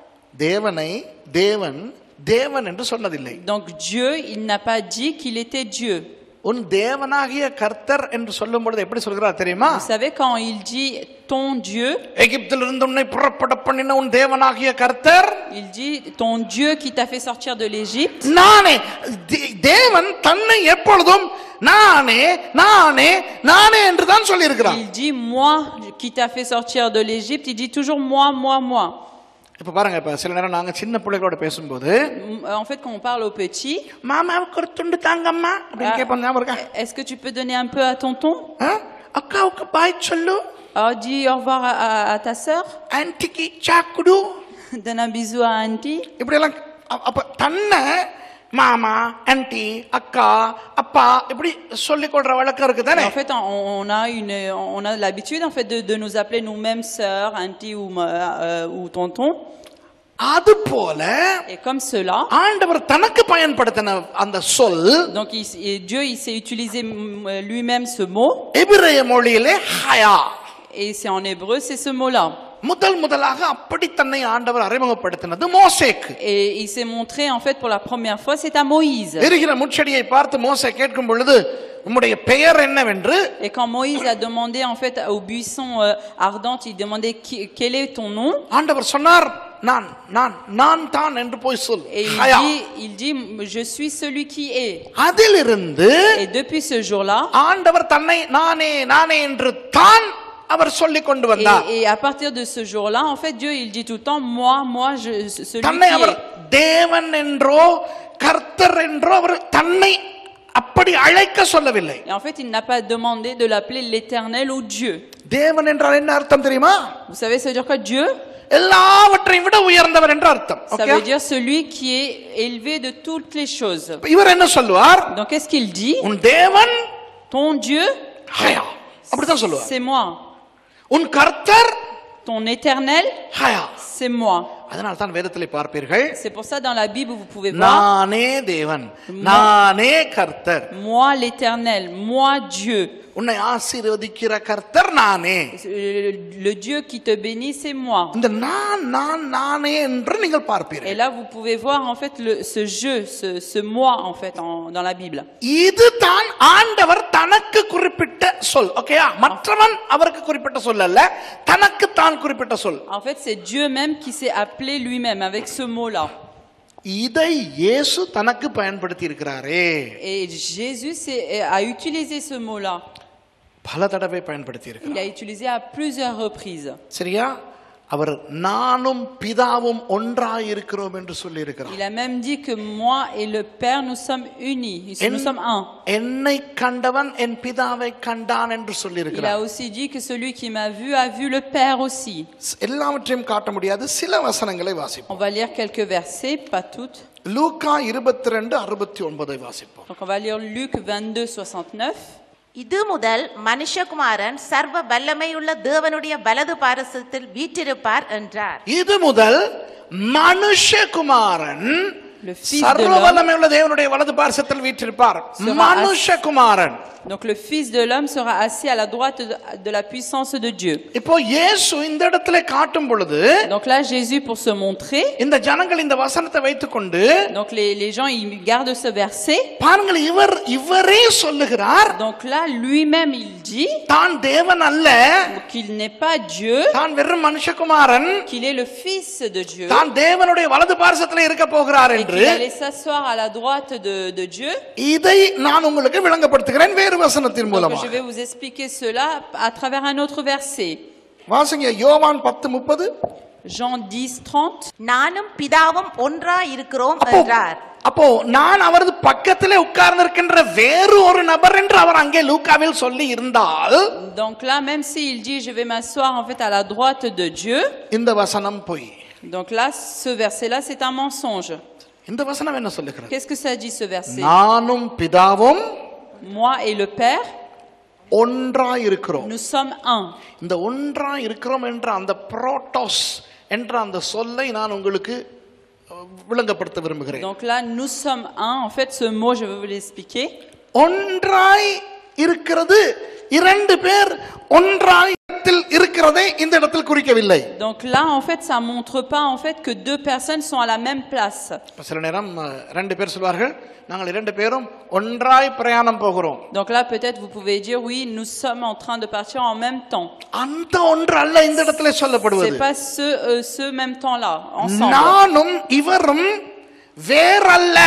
தேவனை தேவன் தேவன் என்று சொன்னதில்லை Donc, Dieu, il n'a pas dit qu'il était Dieu. உன் தேவனாகிய கர்த்தர் என்று சொல்லும் பொழுது எப்படி சொல்கிறார் தெரியுமா Vous savez, quand il dit ton Dieu, எகிப்திலிருந்து உன்னை புறப்பட பண்ணின உன் தேவனாகிய கர்த்தர் Il dit ton Dieu qui t'a fait sortir de l'Égypte. நானே தே- தேவன் தன்னை எப்பொழுதும் நானே நானே நானே என்று தான் சொல்லியிருக்கிறார் Il dit moi qui t'a fait sortir de l'Égypte. Il dit toujours moi, moi, moi. இப்ப பாருங்க இப்ப சில நேரம் நாங்க சின்ன பிள்ளைகளோட பேசும்போது M- En fait, quand on parle aux petits, மாமாவுக்கு ஒரு துண்டு தாங்கம்மா அப்படின்னு கேட்போம் ஞாபகம் இருக்கா est-ce que tu peux donner un peu à tonton ஆ? அக்காவுக்கு பாய் சொல்லு Ah, Dis au revoir à, à- à ta sœur. ஆன்டிக்கு சாக்குடு Donne un bisou à Auntie. இப்படி எல்லாம் அ- அப்ப தன்னை மாமா ஆன்டி அக்கா அப்பா இப்படி சொல்லிக் கொள்ற வழக்கம் இருக்கு தானே En fait, on, on a une, on a l'habitude en fait de, de nous appeler nous-mêmes sœurs, auntie ou, ma- euh, ou tonton. அது போல Et comme cela, ஆண்டவர் தனக்கு பயன்படுத்தின அந்த சொல் donc il, et Dieu, il s'est utilisé mm, lui-même ce mot. எபிரேய மொழியிலே ஹயா Et c'est en hébreu, c'est ce mot-là. முதல் முதலாக அப்படி தன்னை ஆண்டவர் அறிமுகப்படுத்தினது மோசேக்கு Et il s'est montré en fait pour la première fois, c'est à Moïse. எரிகிற முச்செடியை பார்த்து மோசே கேட்கும் பொழுது உம்முடைய பெயர் என்னவென்று Et quand Moïse a demandé en fait au buisson euh, ardent, il demandait qui- quel est ton nom ஆண்டவர் சொன்னார் நான் நான் நான் தான் என்று போய் சொல் Et il ஹயா dit, il dit, je suis celui qui est. அதிலிருந்து Et depuis ce jour-là, ஆண்டவர் தன்னை நானே நானே என்று தான் அவர் சொல்லிக் கொண்டு et, வந்தார் et à partir de ce jour-là, en fait, Dieu, il dit tout le temps, moi, moi, je, celui தன்னை qui அவர் est. தேவன் என்றோ கர்த்தர் என்றோ அவர் தன்னை அப்படி அழைக்க சொல்லவில்லை Et en fait, il n'a pas demandé de l'appeler l'éternel ou Dieu. தேவன் என்றால் என்ன அர்த்தம் தெரியுமா Vous savez, ça veut dire quoi Dieu எல்லாவற்றையும் விட உயர்ந்தவர் என்ற அர்த்தம் Ça Okay? veut dire celui qui est élevé de toutes les choses. இவர் என்ன சொல்லுவார் Donc, qu'est-ce qu'il dit உன் தேவன் Ton Dieu, ஹயா அப்படிதான் சொல்லுவார் c'est moi. உன் கர்த்தர் Ton éternel, ஹயா c'est moi. அதனால தான் வேதத்திலே பார்ப்பீர்கள் C'est pour ça dans la Bible vous pouvez voir நானே தேவன் நானே கர்த்தர் moi l'Éternel, moi Dieu. உன்னை ஆசீர்வதிக்கிற கர்த்தர் நானே Le, le Dieu qui te bénit, c'est moi. இந்த நான் நான் நானே என்று நீங்கள் பார்ப்பீர்கள் Et là, vous pouvez voir en fait le, ce jeu, ce, ce moi en fait en- dans la Bible. இதுதான் ஆண்டவர் தனக்கு குறிப்பிட்ட சொல் ஓகேயா மற்றவன் அவருக்கு குறிப்பிட்ட சொல் அல்ல தனக்கு தான் குறிப்பிட்ட சொல் En fait, c'est Dieu même qui s'est appelé lui-même avec ce mot-là. இதை இயேசு தனக்கு பயன்படுத்தி இருக்கிறாரே Et Jésus s'est- a utilisé ce mot-là. பல தடவை பயன்படுத்தி இருக்கிறார் Il a utilisé à plusieurs reprises. சரியா அவர் நானும் பிதாவும் ஒன்றாயிருக்கிறோம் என்று சொல்லி இருக்கிறார் Il a même dit que moi et le Père, nous sommes unis. Nous sommes un. என்னை கண்டவன் என் பிதாவை கண்டான் என்று சொல்லி Il a இருக்கிறார் aussi dit que celui qui m'a vu a vu le Père aussi. எல்லாவற்றையும் காட்ட முடியாது சில வசனங்களை வாசிப்போம் On va lire quelques versets, pas toutes. லூக்கா இருபத்தி ரெண்டு அறுபத்தி ஒன்பதை வாசிப்போம் Donc on va lire Luc 22, 69. இது முதல் மனுஷகுமாரன் சர்வ வல்லமையுள்ள தேவனுடைய வலது பாரசத்தில் வீற்றிருப்பார் என்றார் இது முதல் மனுஷகுமாரன் Le fils de சர்வ l'homme. வல்லமையுள்ள தேவனுடைய வலது பார்சத்தில் வீற்றிருப்பார் Sera மனுஷகுமாரன் Donc le Fils de l'homme sera assis à la droite de, de la puissance de Dieu. இப்போ இயேசு இந்த இடத்துல காட்டும் பொழுது Donc là, Jésus, pour se montrer, இந்த ஜனங்கள் இந்த வசனத்தை வைத்துக்கொண்டு donc les, les gens, ils gardent ce verset. பாருங்கள் இவர் இவரே சொல்லுகிறார் Donc là, lui-même, il dit தான் தேவன் அல்ல qu'il n'est pas Dieu, தான் வெறும் மனுஷகுமாரன் qu'il est le Fils de Dieu, தான் தேவனுடைய வலது பார்சத்துல இருக்க போகிறார் et என்று qu'il allait s'asseoir à la droite de, de Dieu. இதை நான் உங்களுக்கு விளங்கப்படுத்துகிறேன் வேறு வசனத்தின் Donc மூலமாக je vais vous expliquer cela à travers un autre verset. வாசிங்க யோவான் பத்து முப்பது Jean 10, 30. நானும் பிதாவும் ஒன்றா இருக்கிறோம் அப்போ என்றார் அப்போ நான் அவரது பக்கத்திலே உட்கார்ந்திருக்கின்ற வேறு ஒரு நபர் என்று அவர் அங்கே லூக்காவில் சொல்லி இருந்தால் Donc là, même s'il dit je vais m'asseoir en fait à la droite de Dieu, இந்த வசனம் பொய் donc là, ce verset-là, c'est un mensonge. இந்த வசனம் என்ன சொல்லுகிறது Qu'est-ce que ça dit ce verset நானும் பிதாவும் Moi et le Père, ஒன்றாய் இருக்கிறோம் nous sommes un. இந்த ஒன்றாய் இருக்கிறோம் என்ற அந்த புரோட்டோஸ் என்ற அந்த சொல்லை நான் உங்களுக்கு அஹ், விளங்கப்படுத்த விரும்புகிறேன் Donc là, nous sommes un. En fait, ce mot, je vais vous l'expliquer. ஒன்றாய் இருக்கிறது இரண்டு பேர் ஒன்றாய் இடத்தில் இருக்கிறதை இந்த இடத்தில் குறிக்கவில்லை Donc là, en fait, ça montre pas en fait que deux personnes sont à la même place. இப்ப சில நேரம் அஹ், ரெண்டு பேர் சொல்வார்கள் நாங்கள் இரண்டு பேரும் ஒன்றாய் பிரயாணம் போகிறோம் Donc là, peut-être vous pouvez dire oui, nous sommes en train de partir en même temps. அந்த ஒன்று அல்ல இந்த இடத்துல சொல்லப்படுவது C'est pas ce euh, ce même temps-là ensemble. நானும் இவரும் வேறல்ல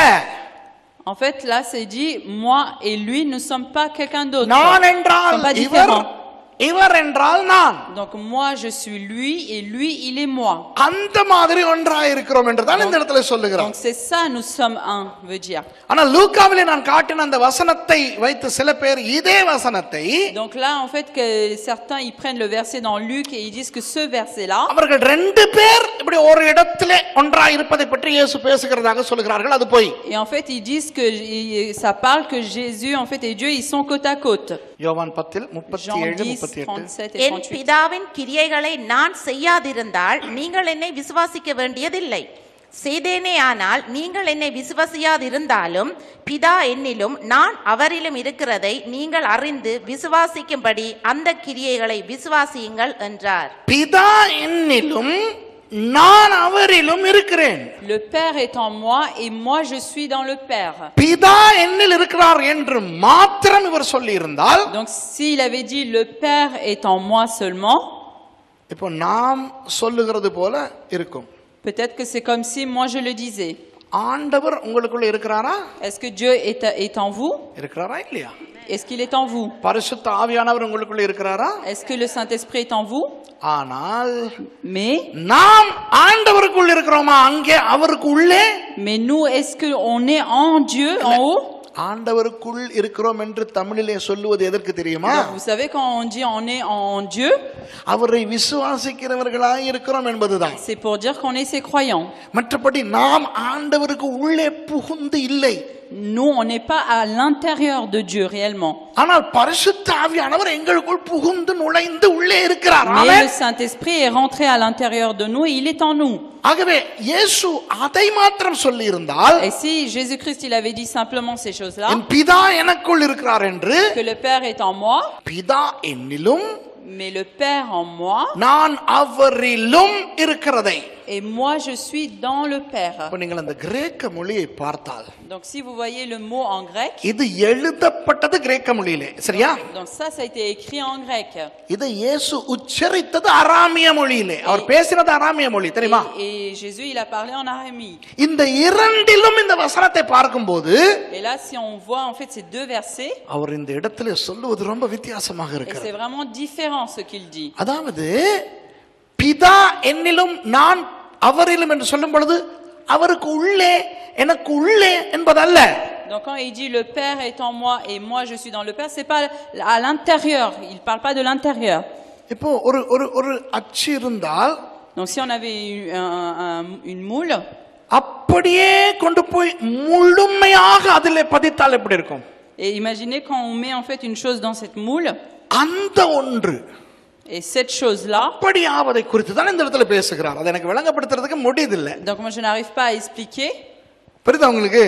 En fait, là, c'est dit moi et lui, nous sommes pas quelqu'un d'autre. நான் Nous என்றால் sommes pas இவர் différents. இவர் என்றால் நான் Donc moi, je suis lui et lui, il est moi. அந்த மாதிரி ஒன்றாய் இருக்கிறோம் என்றுதான் இந்த இடத்துல சொல்லுகிறோம் Donc c'est ça, nous sommes un, veut dire. ஆனா லூக்காவிலே நான் காட்டின அந்த வசனத்தை வைத்து சில பேர் இதே வசனத்தை Donc là, en fait, que certains, ils prennent le verset dans Luc et ils disent que ce verset-là, அவர்கள் ரெண்டு பேர் இப்படி ஒரு இடத்திலே ஒன்றாய் இருப்பதை பற்றி இயேசு பேசுகிறதாக சொல்லுகிறார்கள் அது போய் et en fait, ils disent que ça parle que Jésus, en fait, et Dieu, ils sont côte à côte. யோவான் பத்தில் முப்பத்தி Jean ஏழு 10, முப்பத்தி எட்டு 37 et என் 38. பிதாவின் கிரியைகளை நான் செய்யாதிருந்தால் நீங்கள் என்னை விசுவாசிக்க வேண்டியதில்லை செய்தேனே ஆனால் நீங்கள் என்னை விசுவாசியாதிருந்தாலும் பிதா என்னிலும் நான் அவரிலும் இருக்கிறதை நீங்கள் அறிந்து விசுவாசிக்கும்படி அந்த கிரியைகளை விசுவாசியுங்கள் என்றார் பிதா என்னிலும் நான் அவரிலும் இருக்கிறேன் Le Père est en moi et moi, je suis dans le Père. பிதா என்னில் இருக்கிறார் என்று மாத்திரம் இவர் சொல்லி இருந்தால் Donc s'il avait dit le Père est en moi seulement, இப்போ நாம் சொல்லுகிறது போல இருக்கும் peut-être que c'est comme si moi je le disais. ஆண்டவர் உங்களுக்குள்ள இருக்கிறாரா Est-ce que Dieu est, est en vous இருக்கிறாரா இல்லையா Est-ce qu'il est en vous பரிசுத்த ஆவியானவர் உங்களுக்குள்ள இருக்கிறாரா Est-ce que le Saint-Esprit est en vous ஆனால் Mais, நாம் ஆண்டவருக்குள் இருக்கிறோமா அங்கே அவருக்கு உள்ளே mais nous, est-ce qu'on est en Dieu, en haut ஆண்டவருக்குள் இருக்கிறோம் என்று தமிழிலே சொல்லுவது எதற்கு தெரியுமா Donc, Vous savez quand on dit on est en Dieu, அவரை விசுவாசிக்கிறவர்களாய் இருக்கிறோம் என்பதுதான் c'est pour dire qu'on est ses croyants. மற்றபடி நாம் ஆண்டவருக்கு உள்ளே புகுந்து இல்லை nous, on n'est pas à l'intérieur de Dieu réellement. ஆனால் பரிசுத்த ஆவியானவர் எங்களுக்குள் புகுந்து நுழைந்து உள்ளே இருக்கிறார் Mais ஆமென். le Saint-Esprit est rentré à l'intérieur de nous et il est en nous. ஆகவே இயேசு அதை மாத்திரம் சொல்லி இருந்தால் Et si Jésus-Christ, il avait dit simplement ces choses-là, என் பிதா எனக்குள் இருக்கிறார் என்று que le Père est en moi, பிதா என்னிலும் mais le Père en moi, நான் அவரிலும் இருக்கிறதை et moi je suis dans le Père. இப்ப நீங்கள் அந்த கிரேக்க மொழியை பார்த்தால் Donc si vous voyez le mot en grec, இது எழுதப்பட்டது கிரேக்க மொழியிலே சரியா donc ça, ça a été écrit en grec. இதை இயேசு உச்சரித்தது அராமிய மொழியிலே அவர் பேசினது அராமிய மொழி தெரியுமா Et, et Jésus, il a parlé en araméique. இந்த இரண்டிலும் இந்த வசனத்தை பார்க்கும்போது Et là, si on voit en fait ces deux versets, அவர் இந்த இடத்துல சொல்லுவது ரொம்ப வித்தியாசமாக et இருக்கிறது c'est vraiment différent ce qu'il dit. அதாவது பிதா என்னிலும் நான் அவரிலும் என்று சொல்லும் பொழுது அவருக்கு உள்ளே எனக்கு உள்ளே என்பதல்ல Donc quand il dit le Père est en moi et moi je suis dans le Père, c'est pas à l'intérieur. Il parle pas de l'intérieur. இப்போ ஒரு ஒரு ஒரு அச்சு இருந்தால் Donc si on avait eu un- un- une moule, அப்படியே கொண்டு போய் முழுமையாக அதிலே பதித்தால் எப்படி இருக்கும் et imaginez quand on met en fait une chose dans cette moule, அந்த ஒன்று et cette chose-là, அப்படி ஆவதை குறித்து தான் இந்த இடத்துல பேசுகிறார் அதை எனக்கு விளங்கப்படுத்துறதுக்கு முடியதில்லை donc moi je n'arrive pas à expliquer. புரியுதா உங்களுக்கு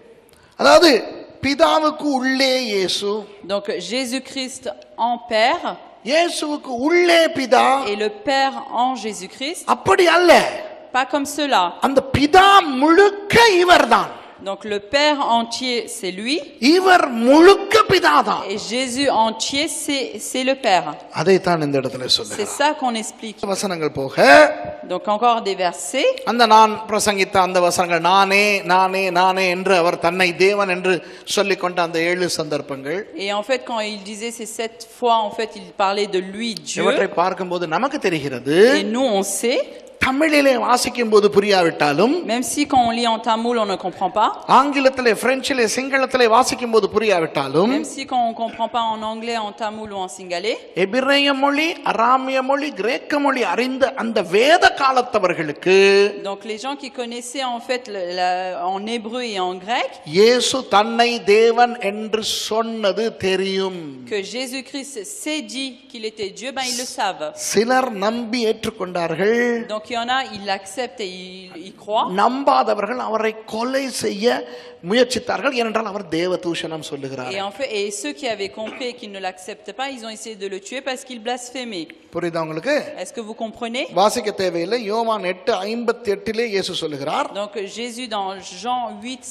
அதாவது பிதாவுக்கு உள்ளே இயேசு Donc Jésus-Christ en Père இயேசுவுக்கு உள்ளே பிதா et le Père en Jésus-Christ, அப்படி அல்ல pas comme cela. அந்த பிதா முழுக்க இவர்தான் Donc le Père entier, c'est lui, இவர் முழுக்க பிதாதான் et Jésus entier, c'est c'est le Père. அதைத்தான் இந்த இடத்துல C'est சொல்லுங்க ça qu'on explique. வசனங்கள் போக Donc encore des versets. அந்த நான் பிரசங்கித்த அந்த வசனங்கள் நானே நானே நானே என்று அவர் தன்னை தேவன் என்று சொல்லிக்கொண்ட அந்த ஏழு சந்தர்ப்பங்கள் Et en fait, quand il disait ces sept fois, en fait, il parlait de lui, Dieu. இவற்றை பார்க்கும்போது நமக்கு தெரிகிறது Et nous, on sait, தமிழிலே வாசிக்கும் போது புரியாவிட்டாலும் même si quand on lit en tamoul, on ne comprend pas, ஆங்கிலத்திலே பிரெஞ்சிலே சிங்களத்திலே வாசிக்கும் போது புரியாவிட்டாலும் même si quand on comprend pas en anglais, en tamoul ou en singalais, எபிரேய மொழி அராமிய மொழி கிரேக்க மொழி அறிந்த அந்த வேத காலத்தவர்களுக்கு donc les gens qui connaissaient en fait le- la- en hébreu et en grec, இயேசு தன்னை தேவன் என்று சொன்னது தெரியும் que Jésus-Christ s'est dit qu'il était Dieu, ben ils le savent. சிலர் நம்பி ஏற்றுக்கொண்டார்கள் Donc il y en a, ils l'acceptent et ils, ils croient. நம்பாதவர்கள் அவரை கொலை செய்ய முயற்சித்தார்கள் ஏனென்றால் அவர் தேவ தூஷணம் சொல்லுகிறார் Et en fait, et ceux qui avaient compris et qui ne l'acceptent pas, ils ont essayé de le tuer parce qu'il blasphémait. புரியுதா உங்களுக்கு Est-ce que vous comprenez வாசிக்க தேவையில்லை யோவான் எட்டு ஐம்பத்தி எட்டிலே இயேசு சொல்லுகிறார் Donc Jésus dans Jean 8,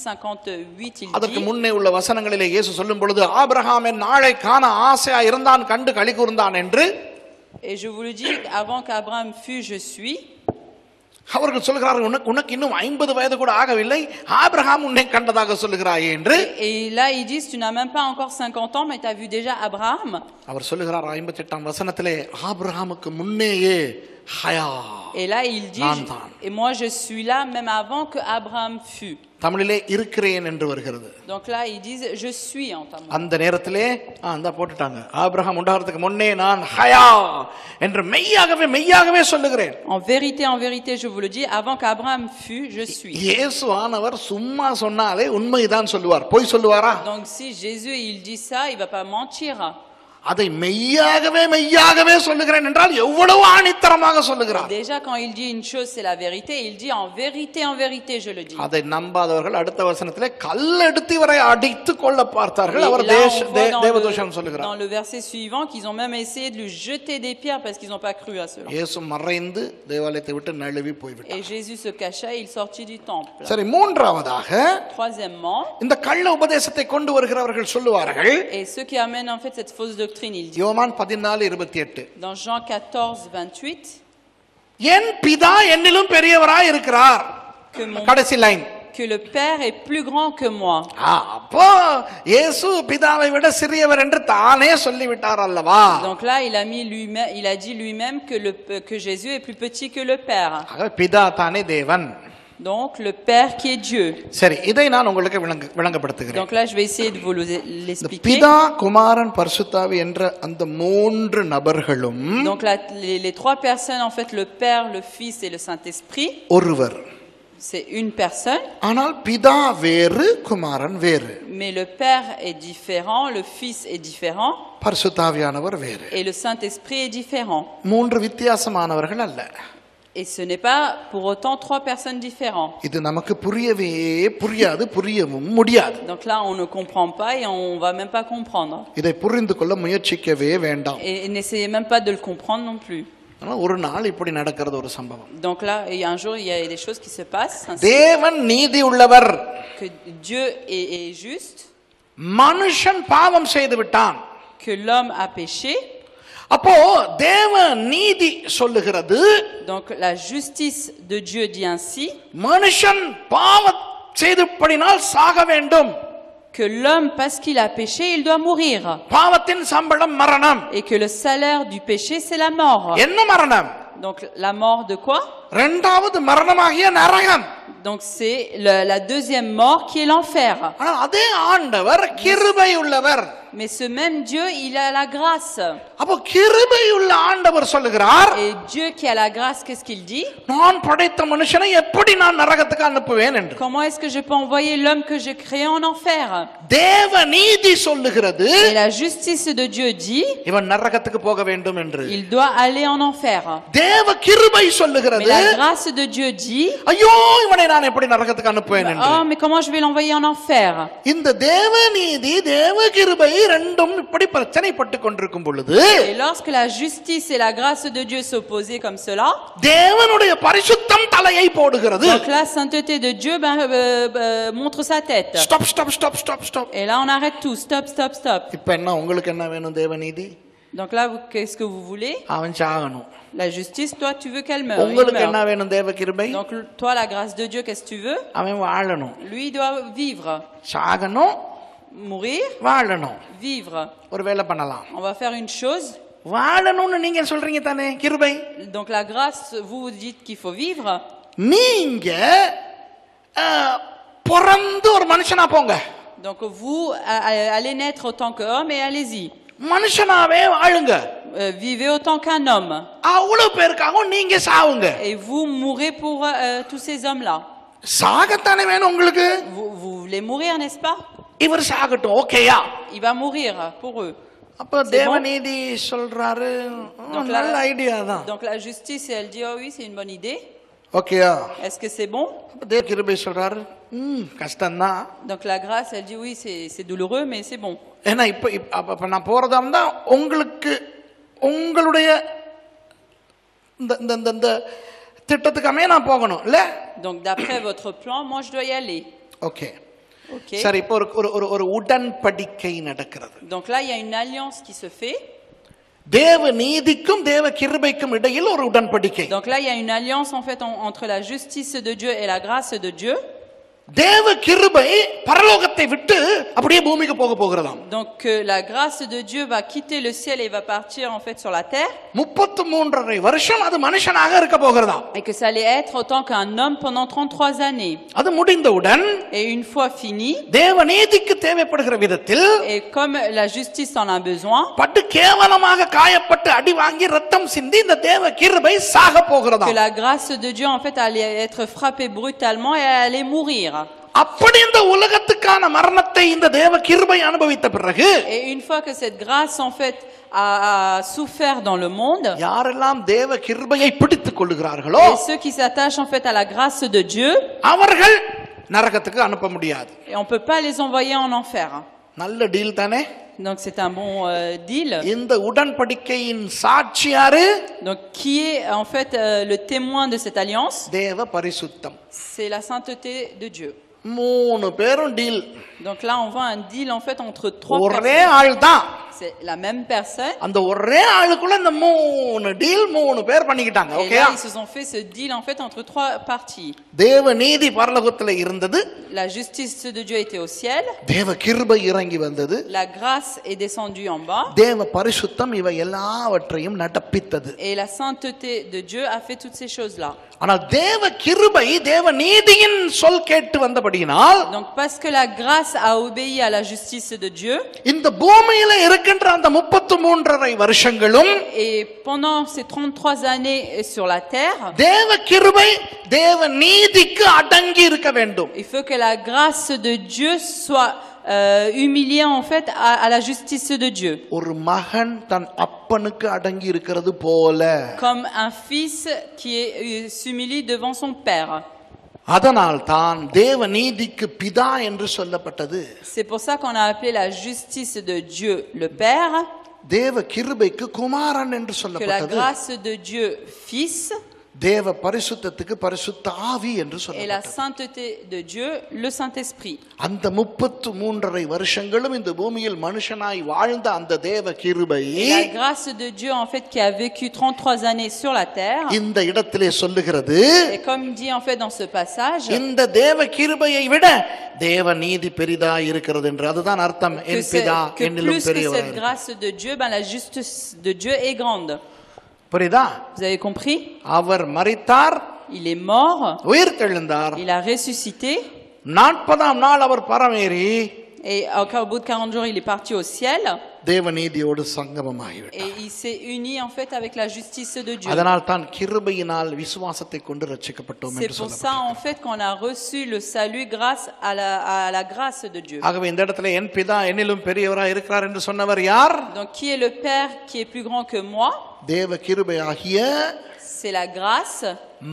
58, il அதற்கு dit, முன்னே உள்ள வசனங்களிலே இயேசு சொல்லும் பொழுது ஆபிரகாம் என் நாளை காண ஆசையா இருந்தான் கண்டு களி கூர்ந்தான் என்று et je vous le dis, avant qu'Abraham fût, je suis. அவர்கள் சொல்கிறார்கள் உனக்கு உனக்கு இன்னும் ஐம்பது வயது கூட ஆகவில்லை ஆபிரகாம் உன்னை கண்டதாக சொல்லுகிறாயே என்று Et là, ils disent, tu n'as même pas encore 50 ans, mais tu as vu déjà Abraham. அவர் சொல்லுகிறார் ஐம்பத்தி எட்டாம் வசனத்திலே ஆபிரகாமுக்கு முன்னேயே ஹயா Et là, il dit, நான் தான். et moi je suis là même avant que Abraham fût. தமிழிலே இருக்கிறேன் என்று வருகிறது Donc là, ils disent, je suis en tamoul. அந்த நேரத்திலே ஆ, அந்த போட்டுட்டாங்க ஆபிரகாம் உண்டாகிறதுக்கு முன்னே நான் ஹயா என்று மெய்யாகவே மெய்யாகவே சொல்லுகிறேன் En vérité, en vérité, je vous le dis, avant qu'Abraham fût, je suis. இயேசு ஆனவர் சும்மா சொன்னாலே உண்மைதான் சொல்லுவார் பொய் சொல்லுவாரா Donc si Jésus, il dit ça, il va pas mentir. அதை மெய்யாகவே மெய்யாகவே சொல்லுகிறேன் என்றால் எவ்வளவு ஆணித்தரமாக சொல்லுகிறார் Déjà, quand il dit une chose, c'est la vérité. Il dit en vérité, en vérité, je le dis. அதை நம்பாதவர்கள் அடுத்த வசனத்திலே கல்லெடுத்து இவரை அடித்து கொள்ள பார்த்தார்கள் Et அவர் là, தேச on voit they- dans தேவதூஷணம் le, சொல்லுகிறார் dans le verset suivant qu'ils ont même essayé de lui jeter des pierres parce qu'ils n'ont pas cru à cela. இயேசு மறைந்து தேவாலயத்தை விட்டு நழுவி போய்விட்டார் Et Jésus se cacha et il sortit du temple. சரி மூன்றாவதாக Troisièmement, இந்த கள்ள உபதேசத்தை கொண்டு வருகிறவர்கள் சொல்லுவார்கள் et ceux qui amènent en fait cette fausse doctrine, il dit யோவான் பதினாலு இருபத்தி எட்டு dans Jean 14, 28, என் பிதா என்னிலும் பெரியவராய் இருக்கிறார் que, mon, கடைசி line que le Père est plus grand que moi. அப்போ இயேசு பிதாவை விட சிறியவர் என்று தானே சொல்லிவிட்டார் அல்லவா Donc là, il a, mis lui-même, il a dit lui-même que, le, que Jésus est plus petit que le Père. ஆக பிதா தானே தேவன் Donc le Père qui est Dieu. சரி இதை நான் உங்களுக்கு விளங்க விளங்கப்படுத்துகிறேன் Donc là, je vais essayer de vous le- இந்த l'expliquer. பிதா குமாரன் பரிசுத்தாவி என்ற அந்த மூன்று நபர்களும் Donc là, les, les trois personnes, en fait, le Père, le Fils et le Saint-Esprit, ஒருவர் c'est une personne, ஆனால் பிதா வேறு குமாரன் வேறு mais le Père est différent, le Fils est différent பரிசுத்தாவியானவர் வேறு et le Saint-Esprit est différent. மூன்று வித்தியாசமானவர்கள் அல்ல Et ce n'est pas pour autant trois personnes différentes. இது நமக்கு புரியவே புரியாது புரியவும் முடியாது Donc là, on ne comprend pas et on va même pas comprendre. இதை புரிந்து கொள்ள முயற்சிக்கவே வேண்டாம் Et, et n'essayez même pas de le comprendre non plus. ஆனா ஒரு நாள் இப்படி நடக்கிறது ஒரு சம்பவம் Donc là, il y a un jour, il y a des choses qui se passent. ainsi தேவன் நீதி உள்ளவர் que Dieu est, est juste, மனுஷன் பாவம் செய்து விட்டான் que l'homme a péché. அப்போ தேவ நீதி சொல்லுகிறது Donc la justice de Dieu dit ainsi மனுஷன் பாவம் செய்துபடினால் சாக வேண்டும் que l'homme, parce qu'il a péché, il doit mourir. பாவத்தின் சம்பளம் மரணம் Et que le salaire du péché, c'est la mort. என்ன மரணம் Donc la mort de quoi இரண்டாவது மரணமாகிய நரகம் Donc c'est le- la deuxième mort qui est l'enfer. ஆனா அதே ஆண்டவர் கிருபை உள்ளவர் Mais ce même Dieu, il a la grâce. அப்போ கிருபை உள்ள ஆண்டவர் சொல்லுகிறார் Et Dieu qui a la grâce, qu'est-ce qu'il dit நான் படைத்த மனுஷனை எப்படி நான் நரகத்துக்கு அனுப்புவேன் என்று Comment est-ce que je peux envoyer l'homme que j'ai créé en enfer தேவ நீதி சொல்லுகிறது Et la justice de Dieu dit, இவன் நரகத்துக்கு போக வேண்டும் என்று il doit aller en enfer. தேவ கிருபை Mais சொல்லுகிறது la grâce de Dieu dit, ஐயோ இவனை நான் எப்படி நரகத்துக்கு அனுப்புவேன் என்று oh, mais comment je vais l'envoyer en enfer இந்த தேவ நீதி தேவ கிருபை ரெண்டும் இப்படி பிரச்சனைப்பட்டு கொண்டிருக்கும் பொழுது Et lorsque la justice et la grâce de Dieu s'opposaient comme cela, தேவனுடைய பரிசுத்தம் தலையை போடுகிறது donc la sainteté de Dieu ben, euh, euh, montre sa tête. Stop stop stop stop stop Et là, on arrête tout. Stop, stop, stop. இப்ப என்ன உங்களுக்கு என்ன வேணும் தேவ நீதி Donc là, vous- qu'est-ce que vous voulez அவன் சாகணும் La justice, toi, tu veux qu'elle meure. il உங்களுக்கு என்ன meurt. வேணும் தேவ கிருபை Donc toi, la grâce de Dieu, qu'est-ce que tu veux அவன் வாழணும் Lui, il doit vivre. சாகணும் Mourir, வாழணும் vivre. ஒரு வேலை பண்ணலாம் On va faire une chose. வாழணும்னு நீங்க சொல்றீங்க தானே கிருபை Donc la grâce, vous vous dites qu'il faut vivre. நீங்க அஹ், பிறந்து ஒரு மனுஷனா போங்க Donc vous, a- a- allez naître autant qu'homme et allez-y. மனுஷனாவே வாழுங்க Euh, vivez autant qu'un homme. அவ்வளவு பேருக்காகவும் நீங்க சாவுங்க Et vous mourrez pour euh, tous ces hommes-là. சாகத்தானே வேணும் உங்களுக்கு Vous, vous voulez mourir, n'est-ce pas இவர் சாகட்டும் ஓகேயா Il va mourir pour eux. அப்ப தேவநீதி சொல்றாரு ம், நல்ல ஐடியா தான் Donc la justice, elle dit, oh oui, c'est une bonne idée. ஓகேயா Est-ce que c'est bon அப்ப தேவ கிருபை சொல்றாரு ம் கஷ்டம்தான் Donc la grâce, elle dit, oui, c'est c'est douloureux, mais c'est bon. ஏன்னா இப்ப இப்ப- அப்ப அப்ப நான் போறதா இருந்தா உங்களுக்கு உங்களுடைய இந்த இந்த இந்த- இந்த திட்டத்துக்காமே நான் போகணும் இல்ல Donc d'après votre plan, moi, je dois y aller. Okay OK சரி இப்போ ஒரு ஒரு ஒரு ஒரு உடன்படிக்கை நடக்கிறது Donc là, il y a une alliance qui se fait. தேவ நீதிக்கும் தேவ கிருபைக்கும் இடையில் ஒரு உடன்படிக்கை Donc là, il y a une alliance, en fait, en- entre la justice de Dieu et la grâce de Dieu. தேவ கிருபை பரலோகத்தை விட்டு அப்படியே பூமிக்கு போக போகிறதாம் Donc euh, la grâce de Dieu va quitter le ciel et va partir, en fait, sur la terre. முப்பத்து மூன்றரை வருஷம் அது மனுஷனாக இருக்க போகிறதாம் Et que ça allait être autant qu'un homme pendant 33 années. அது முடிந்தவுடன் Et une fois fini, தேவ நீதிக்கு தேவைப்படுகிற விதத்தில் et comme la justice en a besoin, பட்டு கேவலமாக காயப்பட்டு அடி வாங்கி ரத்தம் சிந்தி இந்த தேவ கிருபை சாக que போகிறதாம் la grâce de Dieu, en fait, allait être frappée brutalement et elle allait mourir. அப்படி இந்த உலகத்துக்கான மரணத்தை இந்த தேவ கிருபை அனுபவித்த பிறகு Et une fois que cette grâce, en fait, a, a souffert dans le monde, யாரெல்லாம் தேவ கிருபையை பிடித்துக் கொள்ளுகிறார்களோ et ceux qui s'attachent, en fait, à la grâce de Dieu, அவர்கள் நரகத்துக்கு அனுப்ப முடியாது et on peut pas les envoyer en enfer. நல்ல deal தானே Donc c'est un bon euh, deal. இந்த உடன்படிக்கையின் சாட்சி யாரு Donc qui est en fait euh, le témoin de cette alliance தேவ பரிசுத்தம் C'est la sainteté de Dieu. மூணு பேரும் deal Donc là, on voit un deal en fait entre trois ஒரே personnes. ஆள் தான் C'est la même personne. அந்த ஒரே ஆளுக்குள்ள இந்த மூணு டீல் மூணு பேர் பண்ணிக்கிட்டாங்க Et okay là, ils se sont fait ce deal en fait entre trois parties. தேவ நீதி பரலோகத்துல இருந்தது La justice de Dieu était au ciel, தேவ கிருபை இறங்கி வந்தது la grâce est descendue en bas, தேவ பரிசுத்தம் இவை எல்லாவற்றையும் நடப்பித்தது et la sainteté de Dieu a fait toutes ces choses-là. ஆனால் தேவ கிருபை தேவ நீதியின் சொல் கேட்டு வந்தபடியினால் Donc parce que la grâce a obéi à la justice de Dieu, இந்த பூமியில இருக்கிற வருகின்ற அந்த முப்பத்து மூன்றரை வருஷங்களும் Et pendant ces 33 années sur la terre, தேவ கிருபை தேவ நீதிக்கு அடங்கி இருக்க வேண்டும் il faut que la grâce de Dieu soit euh, humiliée en fait à, à la justice de Dieu. ஒரு மகன் தன் அப்பனுக்கு அடங்கி இருக்கிறது போல Comme un fils qui est, euh, s'humilie devant son père. அதனால் தான் தேவ நீதிக்கு பிதா என்று சொல்லப்பட்டது C'est pour ça qu'on a appelé la justice de Dieu le Père, தேவ கிருபைக்கு குமாரன் என்று que la சொல்லப்பட்டது grâce de Dieu Fils தேவ பரிசுத்தத்துக்கு பரிசுத்த ஆவி என்று et la சொல்லப்பட்டது sainteté de Dieu le Saint-Esprit. அந்த முப்பத்து மூன்றரை வருஷங்களும் இந்த பூமியில் மனுஷனாய் வாழ்ந்த அந்த தேவ கிருபை Et la grâce de Dieu en fait qui a vécu 33 années sur la terre, இந்த இடத்திலே சொல்லுகிறது et comme dit en fait dans ce passage, இந்த தேவ கிருபையை விட தேவ நீதி பெரிதா இருக்கிறது என்று அதுதான் அர்த்தம் que, என் c'est- பிதா que என்னிலும் plus que பெரியவர் cette grâce de Dieu, ben la justice de Dieu est grande. புரியுதா Vous avez compris அவர் மரித்தார் Il est mort, உயிர் தெழுந்தார் il a ressuscité, நாற்பதாம் நாள் அவர் பரமேறி et encore au bout de 40 jours, il est parti au ciel. தேவ நீதியோடு சங்கமமாகிவிட்டார் Et il s'est uni en fait avec la justice de Dieu. அதனால் தான் கிருபையினால் விசுவாசத்தை கொண்டு ரட்சிக்கப்பட்டோம் C'est என்று pour சொல்லப்பட்டது ça en fait qu'on a reçu le salut grâce à la, à la grâce de Dieu. ஆகவே இந்த இடத்துல என் பிதா என்னிலும் பெரியவரா இருக்கிறார் என்று சொன்னவர் யார் Donc qui est le Père qui est plus grand que moi தேவ கிருபையாகிய C'est la grâce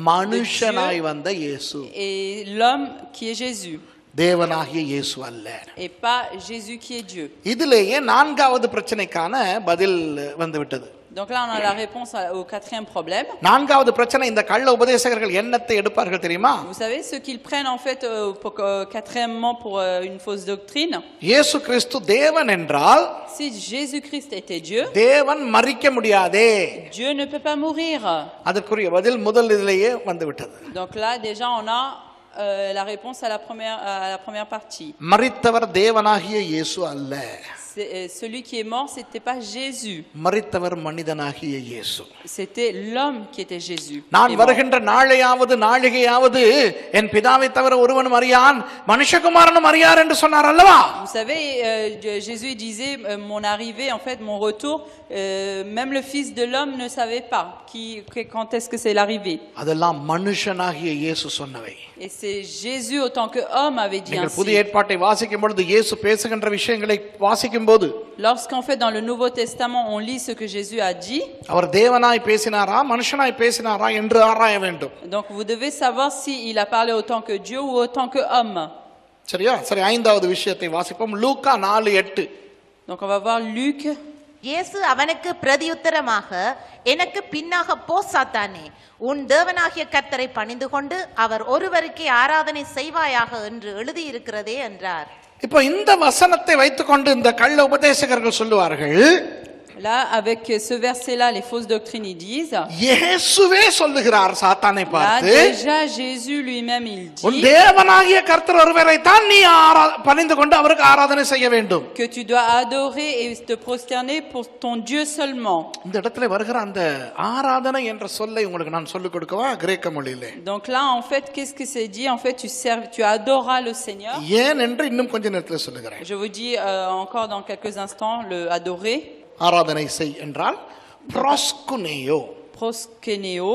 மனுஷனாய் வந்த இயேசு et l'homme qui est Jésus தேவனாகிய இயேசு அல்ல et pas Jésus qui est Dieu. இதிலேயே நான்காவது பிரச்சனைக்கான பதில் வந்துவிட்டது Donc là on a la réponse à- au quatrième problème. நான்காவது பிரச்சனை இந்த கள்ள உபதேசகர்கள் எண்ணத்தை எடுப்பார்கள் தெரியுமா Vous savez ce qu'ils prennent en fait euh, pour, euh, quatrièmement pour euh, une fausse doctrine இயேசு கிறிஸ்து தேவன் என்றால் Si Jésus-Christ était Dieu, தேவன் மறிக்க முடியாதே Dieu ne peut pas mourir. அதற்குரிய பதில் முதல் இதிலேயே வந்துவிட்டது Donc là déjà on a euh, la réponse à la première, à la première partie. மறித்தவர் தேவனாகிய இயேசு அல்ல C'est- euh, celui qui est mort, c'était pas Jésus, மறித்தவர் மனிதனாகிய இயேசு c'était l'homme qui était Jésus. நான் qui est mort. வருகின்ற நாளையாவது நாழிகையாவது என் பிதாவை தவிர ஒருவனும் அறியான் மனுஷகுமாரனும் அறியார் என்று சொன்னார் அல்லவா Vous savez, euh, Dieu- Jésus disait euh, mon arrivée, en fait, mon retour, euh, même le Fils de l'homme ne savait pas qui, que- quand est-ce que c'est l'arrivée. அதெல்லாம் மனுஷனாகிய இயேசு சொன்னவை Et c'est Jésus, autant que homme, avait dit நீங்கள் புதிய ainsi. ஏற்பாட்டை வாசிக்கும் பொழுது இயேசு பேசுகின்ற விஷயங்களை வாசிக்கும் போது Lorsqu'en fait, dans le Nouveau Testament, on lit ce que Jésus a dit, அவர் தேவனாய் பேசினாரா மனுஷனாய் பேசினாரா என்று ஆராய வேண்டும் donc vous devez savoir s'il a parlé autant que Dieu ou autant que homme. சரியா சரி ஐந்தாவது விஷயத்தை வாசிப்போம் லூக்கா நாலு எட்டு Donc on va voir Luc இயேசு அவனுக்கு பிரதியுத்தரமாக எனக்கு பின்னாக போ சாத்தானே உன் தேவனாகிய கர்த்தரை பணிந்து கொண்டு அவர் ஒருவருக்கே ஆராதனை செய்வாயாக என்று எழுதியிருக்கிறதே என்றார் இப்போ இந்த வசனத்தை வைத்துக்கொண்டு இந்த கள்ள உபதேசகர்கள் சொல்லுவார்கள் Là, avec ce verset-là, les fausses doctrines, ils disent, இயேசுவே சொல்லுகிறார் சாத்தானை là, பார்த்து déjà Jésus lui-même, il உன் dit தேவனாகிய கர்த்தர் ஒருவரை தான் நீ ஆரா- பணிந்து கொண்டு அவருக்கு ஆராதனை செய்ய வேண்டும் que tu dois adorer et te prosterner pour ton Dieu seulement. இந்த இடத்துல வருகிற அந்த ஆராதனை என்ற சொல்லை உங்களுக்கு நான் சொல்லிக் கொடுக்கவா கிரேக்க மொழியிலே Donc là, en fait, qu'est-ce que c'est dit En fait, tu, serves, tu adoreras le Seigneur. ஏன் என்று இன்னும் கொஞ்ச நேரத்தில் சொல்லுகிறேன் Je vous dis euh, encore dans quelques instants le adorer, ஆராதனை செய் என்றால் ப்ராஸ்குனேயோ proskeneo.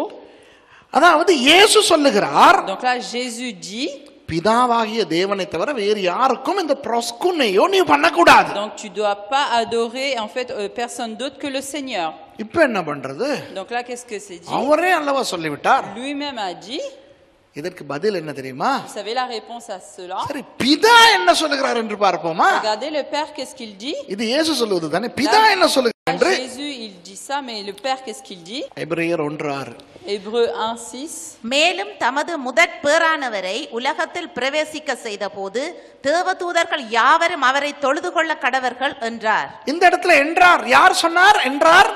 அதாவது இயேசு சொல்லுகிறார் Donc là, Jésus dit, பிதாவாகிய தேவனை தவிர வேறு யாருக்கும் இந்த ப்ராஸ்குனேயோ நீ பண்ணக்கூடாது donc tu dois pas adorer en fait euh, personne d'autre que le Seigneur. இப்ப என்ன பண்றது Donc là, qu'est-ce que c'est dit அவரே அல்லவா சொல்லிவிட்டார் Lui-même a dit, இதற்கு பதில் என்ன தெரியுமா vous savez la réponse à cela சரி பிதா என்ன சொல்லுகிறார் என்று பார்ப்போமா Regardez le Père, qu'est-ce qu'il dit இது இயேசு சொல்லுவது தானே பிதா என்ன சொல்லுகிறார் என்று Jésus, il dit ça, mais le Père, qu'est-ce qu'il dit எபிரேயர் ஒன்று ஆறு Hébreu 1, 6. மேலும் தமது முதற் பேரானவரை உலகத்தில் பிரவேசிக்க செய்தபோது தேவதூதர்கள் யாவரும் அவரை தொழுது கொள்ள கடவர்கள் என்றார் இந்த இடத்துல என்றார் யார் சொன்னார் என்றார்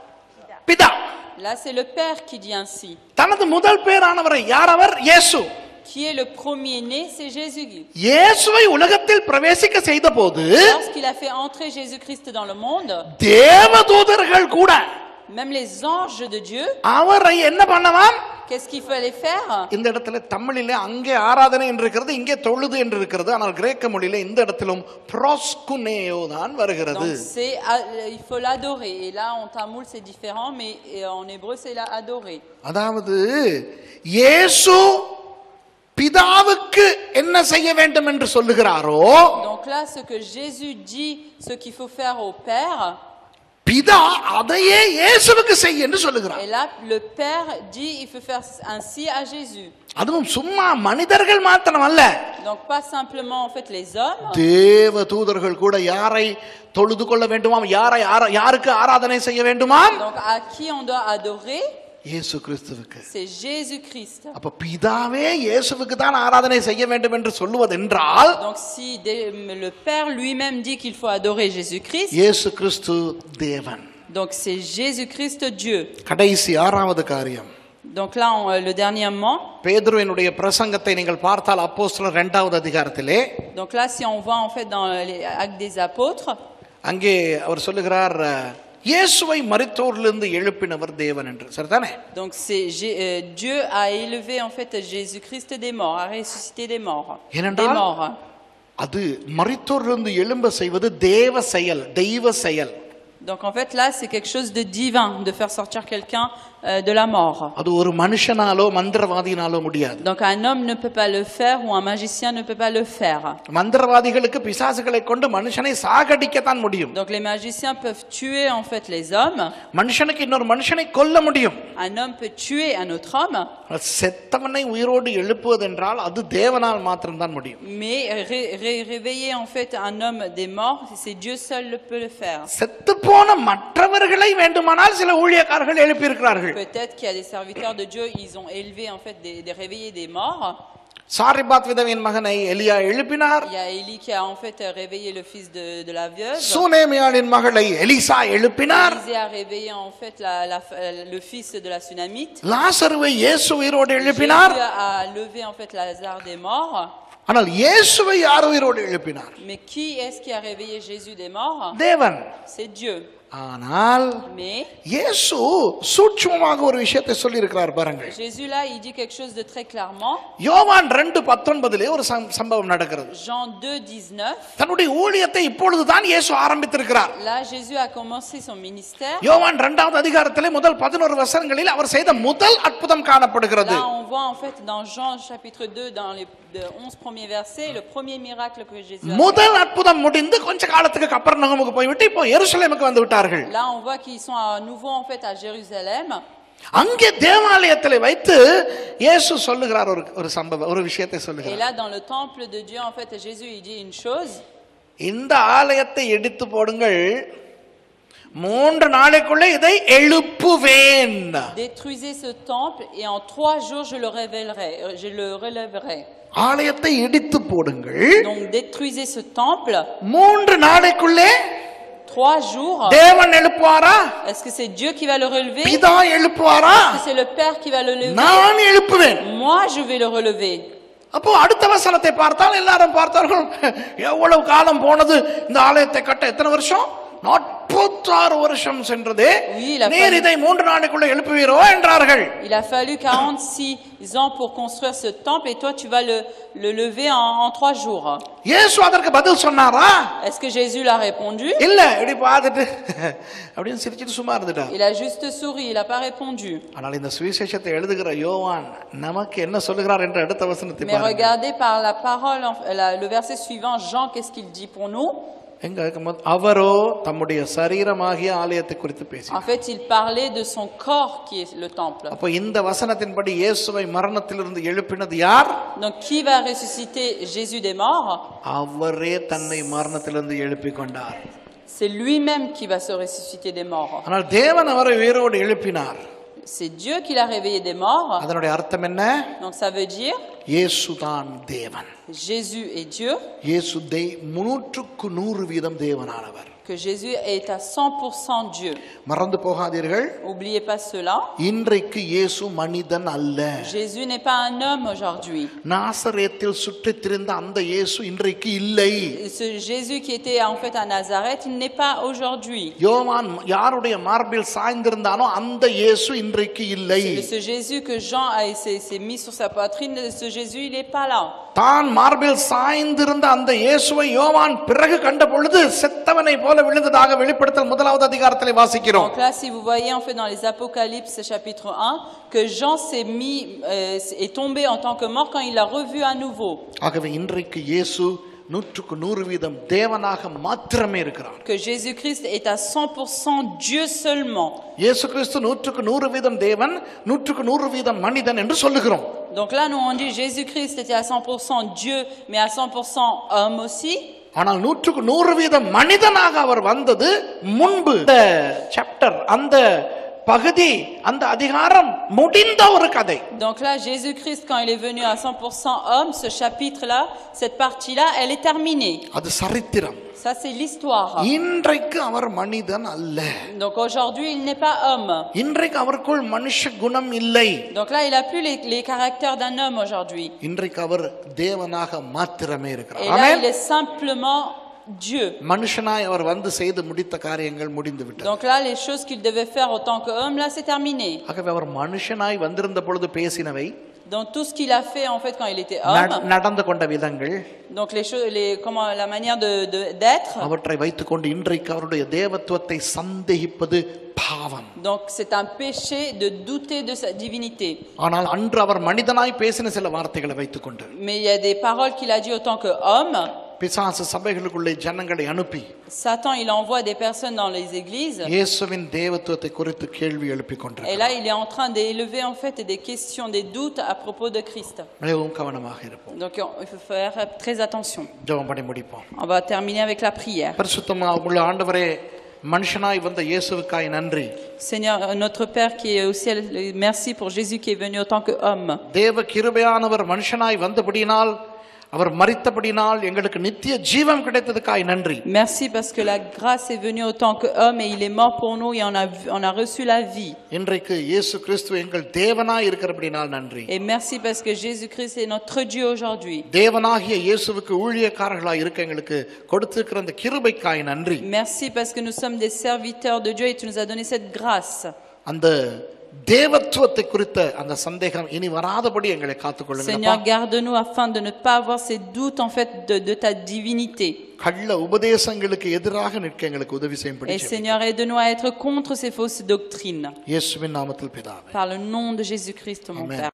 பிதா Là, c'est le Père qui dit ainsi. தனது முதல் பேரானவரை யார் அவர் இயேசு Qui est le premier-né, c'est Jésus. இயேசுவை உலகத்தில் பிரவேசிக்க செய்த போது Lorsqu'il a fait entrer Jésus-Christ dans le monde, தேவதூதர்கள் கூட même les anges de Dieu, அவரை என்ன பண்ணவாம் Qu'est-ce qu'il fallait faire இந்த இடத்துல தமிழிலே அங்கே ஆராதனை என்று இருக்கிறது இங்கே தொழுது என்று இருக்கிறது ஆனால் கிரேக்க மொழியில இந்த இடத்திலும் ப்ரோஸ்குனேயோ தான் வருகிறது Donc c'est, euh, il faut l'adorer. Et là, en tamoul, c'est différent, mais euh, en hébreu, c'est la adorer. அதாவது இயேசு பிதாவுக்கு என்ன செய்ய வேண்டும் என்று சொல்லுகிறாரோ Donc là, ce que Jésus dit, ce qu'il faut faire au Père, பிதா அதையே இயேசுவுக்கு செய் என்று சொல்லுகிறார் et là, le Père dit, il faut faire ainsi à Jésus. அதுவும் சும்மா மனிதர்கள் மாத்திரம் அல்ல Donc pas simplement en fait les hommes, தேவ தூதர்கள் கூட யாரை தொழுது கொள்ள வேண்டுமாம் யாரை ஆரா- யாருக்கு ஆராதனை செய்ய வேண்டுமாம் donc à qui on doit adorer, இயேசு கிறிஸ்துவுக்கு c'est Jésus-Christ. அப்ப பிதாவே இயேசுவுக்கு தான் ஆராதனை செய்ய வேண்டும் என்று சொல்லுவதென்றால் Donc si des- le Père lui-même dit qu'il faut adorer Jésus-Christ, இயேசு கிறிஸ்து தேவன் donc c'est Jésus-Christ Dieu. கடைசி ஆறாவது காரியம் Donc là, on- le dernièrement, பேதுருவினுடைய பிரசங்கத்தை நீங்கள் பார்த்தால் அப்போஸ்தலர் இரண்டாவது அதிகாரத்திலே donc là si on voit en fait dans les actes des apôtres, அங்கே அவர் சொல்லுகிறார் அஹ், இயேசுவை மரித்தோரிலிருந்து எழுப்பினவர் தேவன் என்று சரிதானே donc c'est Jé- euh, Dieu a élevé en fait Jésus-Christ des morts, a ressuscité des morts. Des ஏனென்றால் morts. அது மரித்தோரிலிருந்து எழும்ப செய்வது தேவ செயல் தெய்வ செயல் Donc en fait là, c'est quelque chose de divin de faire sortir quelqu'un euh, de la mort. அது ஒரு மனுஷனாலோ மந்திரவாதியினாலோ முடியாது Donc un homme ne peut pas le faire ou un magicien ne peut pas le faire. மந்திரவாதிகளுக்கு பிசாசுகளை கொண்டு மனுஷனை சாகடிக்கத்தான் முடியும் Donc les magiciens peuvent tuer en fait les hommes. மனுஷனுக்கு இன்னொரு மனுஷனை கொல்ல முடியும் Un homme peut tuer un autre homme, செத்தவனை உயிரோடு எழுப்புவதென்றால் அது தேவனால் மாத்திரம்தான் முடியும் mais ré- ré- réveiller en fait un homme des morts, c'est Dieu seul le peut le faire. செத்து போன மற்றவர்களை வேண்டுமானால் சில ஊழியக்காரர்கள் எழுப்பியிருக்கிறார்கள் Peut-être qu'il y a des serviteurs de Dieu, ils ont élevé en fait des, des réveillés des morts. சாரிபாத் விதவின் மகனை எலியா எழுப்பினார் Il y a Élie qui a en fait réveillé le fils de, de la veuve. சூனேமியாளின் மகளை Elisha எழுப்பினார் Élisée a réveillé en fait la- la- le fils de la Sunamite. லாசருவை இயேசு உயிரோடு Jésus எழுப்பினார் a levé en fait Lazare des morts. ஆனால் இயேசுவை யார் உயிரோடு எழுப்பினார் Mais qui est-ce qui a réveillé Jésus des morts தேவன் C'est Dieu. ஆனால் Mais இயேசு சூட்சுமமாக ஒரு விஷயத்தை சொல்லி இருக்கிறார் பாருங்கள் Jésus là, il dit quelque chose de très clairement. யோவான் ரெண்டு பத்தொன்பதிலே ஒரு சம்- சம்பவம் நடக்கிறது Jean 2, 19. தன்னுடைய ஊழியத்தை இப்பொழுதுதான் இயேசு ஆரம்பித்திருக்கிறார் Là, Jésus a commencé son ministère. யோவான் இரண்டாவது அதிகாரத்திலே முதல் பதினோரு வசனங்களில் அவர் செய்த முதல் அற்புதம் காணப்படுகிறது Là, on voit en fait dans Jean chapitre 2, dans les de 11 premiers versets, le premier miracle que Jésus a fait. முதல் அற்புதம் முடிந்து கொஞ்ச காலத்துக்கு கப்பர்நகமுக்கு போய்விட்டு இப்போ எருசலேமுக்கு வந்து விட்டார்கள் Là, on voit qu'ils sont à nouveau en fait à Jérusalem. அங்கே தேவாலயத்தில் வைத்து இயேசு சொல்லுகிறார் ஒரு ஒரு சம்பவம் ஒரு விஷயத்தை Et சொல்லுகிறார் là, dans le temple de Dieu, en fait, Jésus, il dit une chose. இந்த ஆலயத்தை இடித்து போடுங்கள் மூன்று நாளைக்குள்ளே இதை எழுப்புவேன் Détruisez ce temple et en trois jours, je le révélerai, euh, je le relèverai. ஆலயத்தை இடித்து போடுங்கள் Donc, détruisez ce temple. மூன்று நாளைக்குள்ளே Trois jours. தேவன் எழுப்புவாரா Est-ce que c'est Dieu qui va le relever? Est-ce பிதா எழுப்புவாரா que c'est le Père qui va le lever? நான் எழுப்புவேன் Moi, je vais le relever. அப்போ அடுத்த வசனத்தை பார்த்தால் எல்லாரும் பார்த்தார்கள் எவ்வளவு காலம் போனது இந்த ஆலயத்தை கட்ட எத்தனை வருஷம் நாற்பத்தாறு வருஷம் சென்றதே Oui, il a நீர் fallu- இதை மூன்று நாளைக்குள்ள எழுப்புவீரோ என்றார்கள் Il a fallu 46 ans pour construire ce temple et toi, tu vas le, le lever en, en trois jours. இயேசு அதற்கு பதில் சொன்னாரா Est-ce que Jésus l'a répondu? இல்ல இப்படி பார்த்துட்டு அப்படின்னு சிரிச்சிட்டு சும்மா இருந்துட்டார் Il a juste souri, il n'a pas répondu. ஆனால் இந்த சுவிசேஷத்தை எழுதுகிற யோவான் நமக்கு என்ன சொல்லுகிறார் என்ற அடுத்த வசனத்தை Mais பாருங்க regardez par la parole, en- la- le verset suivant, Jean, qu'est-ce qu'il dit pour nous எங்க இருக்கும்போது அவரோ தம்முடைய சரீரமாகிய ஆலயத்தை குறித்து பேசி En fait, il parlait de son corps qui est le temple. அப்போ இந்த வசனத்தின்படி இயேசுவை மரணத்திலிருந்து எழுப்பினது யார் Donc, qui va ressusciter Jésus des morts அவரே தன்னை மரணத்திலிருந்து எழுப்பிக் கொண்டார் C'est lui-même qui va se ressusciter des morts. ஆனால் தேவன் அவரை உயிரோடு எழுப்பினார் C'est Dieu qui l'a réveillé des morts. அதனுடைய அர்த்தம் என்ன Donc, ça veut dire இயேசுதான் தேவன் Jésus est Dieu, இயேசு தெய் நூற்றுக்கு நூறு வீதம் தேவனானவர் que Jésus est à 100% Dieu. மறந்து போகாதீர்கள் N'oubliez pas cela. இன்றைக்கு இயேசு மனிதன் அல்ல Jésus n'est pas un homme aujourd'hui. நாசரேத்தில் சுற்றித் திரிந்த அந்த இயேசு இன்றைக்கு இல்லை Ce Jésus qui était en fait à Nazareth, il n'est pas aujourd'hui. யோவான் யாருடைய மார்பில் சாய்ந்திருந்தானோ அந்த இயேசு இன்றைக்கு இல்லை Et ce Jésus que Jean a s'est s'est mis sur sa poitrine, ce Jésus, il n'est pas là. தான் மார்பில் சாய்ந்திருந்த அந்த இயேசுவை யோவான் பிறகு கண்ட பொழுது செத்தவனை போல விழுந்ததாக வெளிப்படுத்தல் முதலாவது அதிகாரத்திலே வாசிக்கிறோம் Donc là, si vous voyez en fait dans les Apocalypses chapitre 1, que Jean s'est mis, euh, est tombé en tant que mort quand il l'a revu à nouveau. ஆகவே இன்றைக்கு இயேசு நூற்றுக்கு நூறு வீதம் தேவனாக மாத்திரமே இருக்கிறார் Que Jésus-Christ est à 100% Dieu seulement. இயேசு கிறிஸ்து நூற்றுக்கு நூறு வீதம் தேவன் நூற்றுக்கு நூறு வீதம் மனிதன் என்று சொல்லுகிறோம் Donc là, nous on dit Jésus-Christ était à 100% Dieu, mais à 100% homme aussi. ஆனால் நூற்றுக்கு நூறு வீதம் மனிதனாக அவர் வந்தது முன்பு இந்த சாப்டர் அந்த பகுதி அந்த அதிகாரம் முடிந்த ஒரு கதை Donc là, Jésus-Christ, quand il est venu à 100% homme, ce chapitre-là, cette partie-là, elle est terminée. அது சரித்திரம் Ça, c'est l'histoire. இன்றைக்கு அவர் மனிதன் அல்ல Donc aujourd'hui, il n'est pas homme. இன்றைக்கு அவருக்குள் மனுஷ குணம் இல்லை Donc là, il n'a plus les, les caractères d'un homme aujourd'hui. இன்றைக்கு அவர் தேவனாக மாத்திரமே Et இருக்கிறார் là, ஆமென். il est simplement Dieu. மனுஷனாய் அவர் வந்து செய்து முடித்த காரியங்கள் முடிந்து விட்டது Donc là, les choses qu'il devait faire en tant qu'homme, là, c'est terminé. ஆகவே அவர் மனுஷனாய் வந்திருந்த பொழுது பேசினவை Donc tout ce qu'il a fait, en fait, quand il était நட- homme, நடந்து கொண்ட விதங்கள் donc les choses, les, comment, la manière de- de- d'être, அவற்றை வைத்துக்கொண்டு இன்றைக்கு அவருடைய தேவத்துவத்தை சந்தேகிப்பது பாவம் donc c'est un péché de douter de sa divinité. ஆனால் அன்று அவர் மனிதனாய் பேசின சில வார்த்தைகளை வைத்துக்கொண்டு Mais il y a des paroles qu'il a dit autant qu'homme. பிசாசு சபைகளுக்குள்ளே ஜனங்களை அனுப்பி Satan, il envoie des personnes dans les églises. இயேசுவின் தேவத்துவத்தை குறித்து கேள்வி எழுப்பிக் Et கொண்டிருக்கிறார் là, il est en train d'élever en fait des questions, des doutes à propos de Christ. மிகவும் கவனமாக இருப்போம் Donc on- il faut faire très attention. ஜெபம் பண்ணி முடிப்போம் On va terminer avec la prière. பரிசுத்தமா உள்ள ஆண்டவரே மனுஷனாய் வந்த இயேசுவுக்காய் நன்றி Seigneur, euh, notre Père qui est au ciel, euh, merci pour Jésus qui est venu en tant qu'homme. தேவ கிருபையானவர் மனுஷனாய் வந்தபடியினால் அவர் மரித்தபடியினால் எங்களுக்கு நித்திய ஜீவம் கிடைத்ததுக்காய் நன்றி Merci parce que la grâce est venue en tant qu'homme et il est mort pour nous et on a, vu- on a reçu la vie. இன்றைக்கு இயேசு கிறிஸ்து எங்கள் தேவனாய் இருக்கிறபடினால் நன்றி Et merci parce que Jésus-Christ est notre Dieu aujourd'hui. தேவனாகிய இயேசுவுக்கு ஊழியக்காரர்களாய் இருக்க எங்களுக்கு கொடுத்திருக்கிற அந்த கிருபைக்காய் நன்றி Merci parce que nous sommes des serviteurs de Dieu et tu nous as donné cette grâce. அந்த தேவத்துவத்தை குறித்த அந்த சந்தேகம் இனி வராதபடி எங்களை காத்துக்கொள்ளுங்க Seigneur, garde-nous afin de ne pas avoir ces doutes en fait de, de ta divinité. கள்ள உபதேசங்களுக்கு எதிராக நிற்க எங்களுக்கு உதவி Et செய்யும்படி Seigneur, aide-nous à être contre ces fausses doctrines. இயேசுவின் நாமத்தில் பிதாவே Par le nom de Jésus-Christ, mon Amen. Père.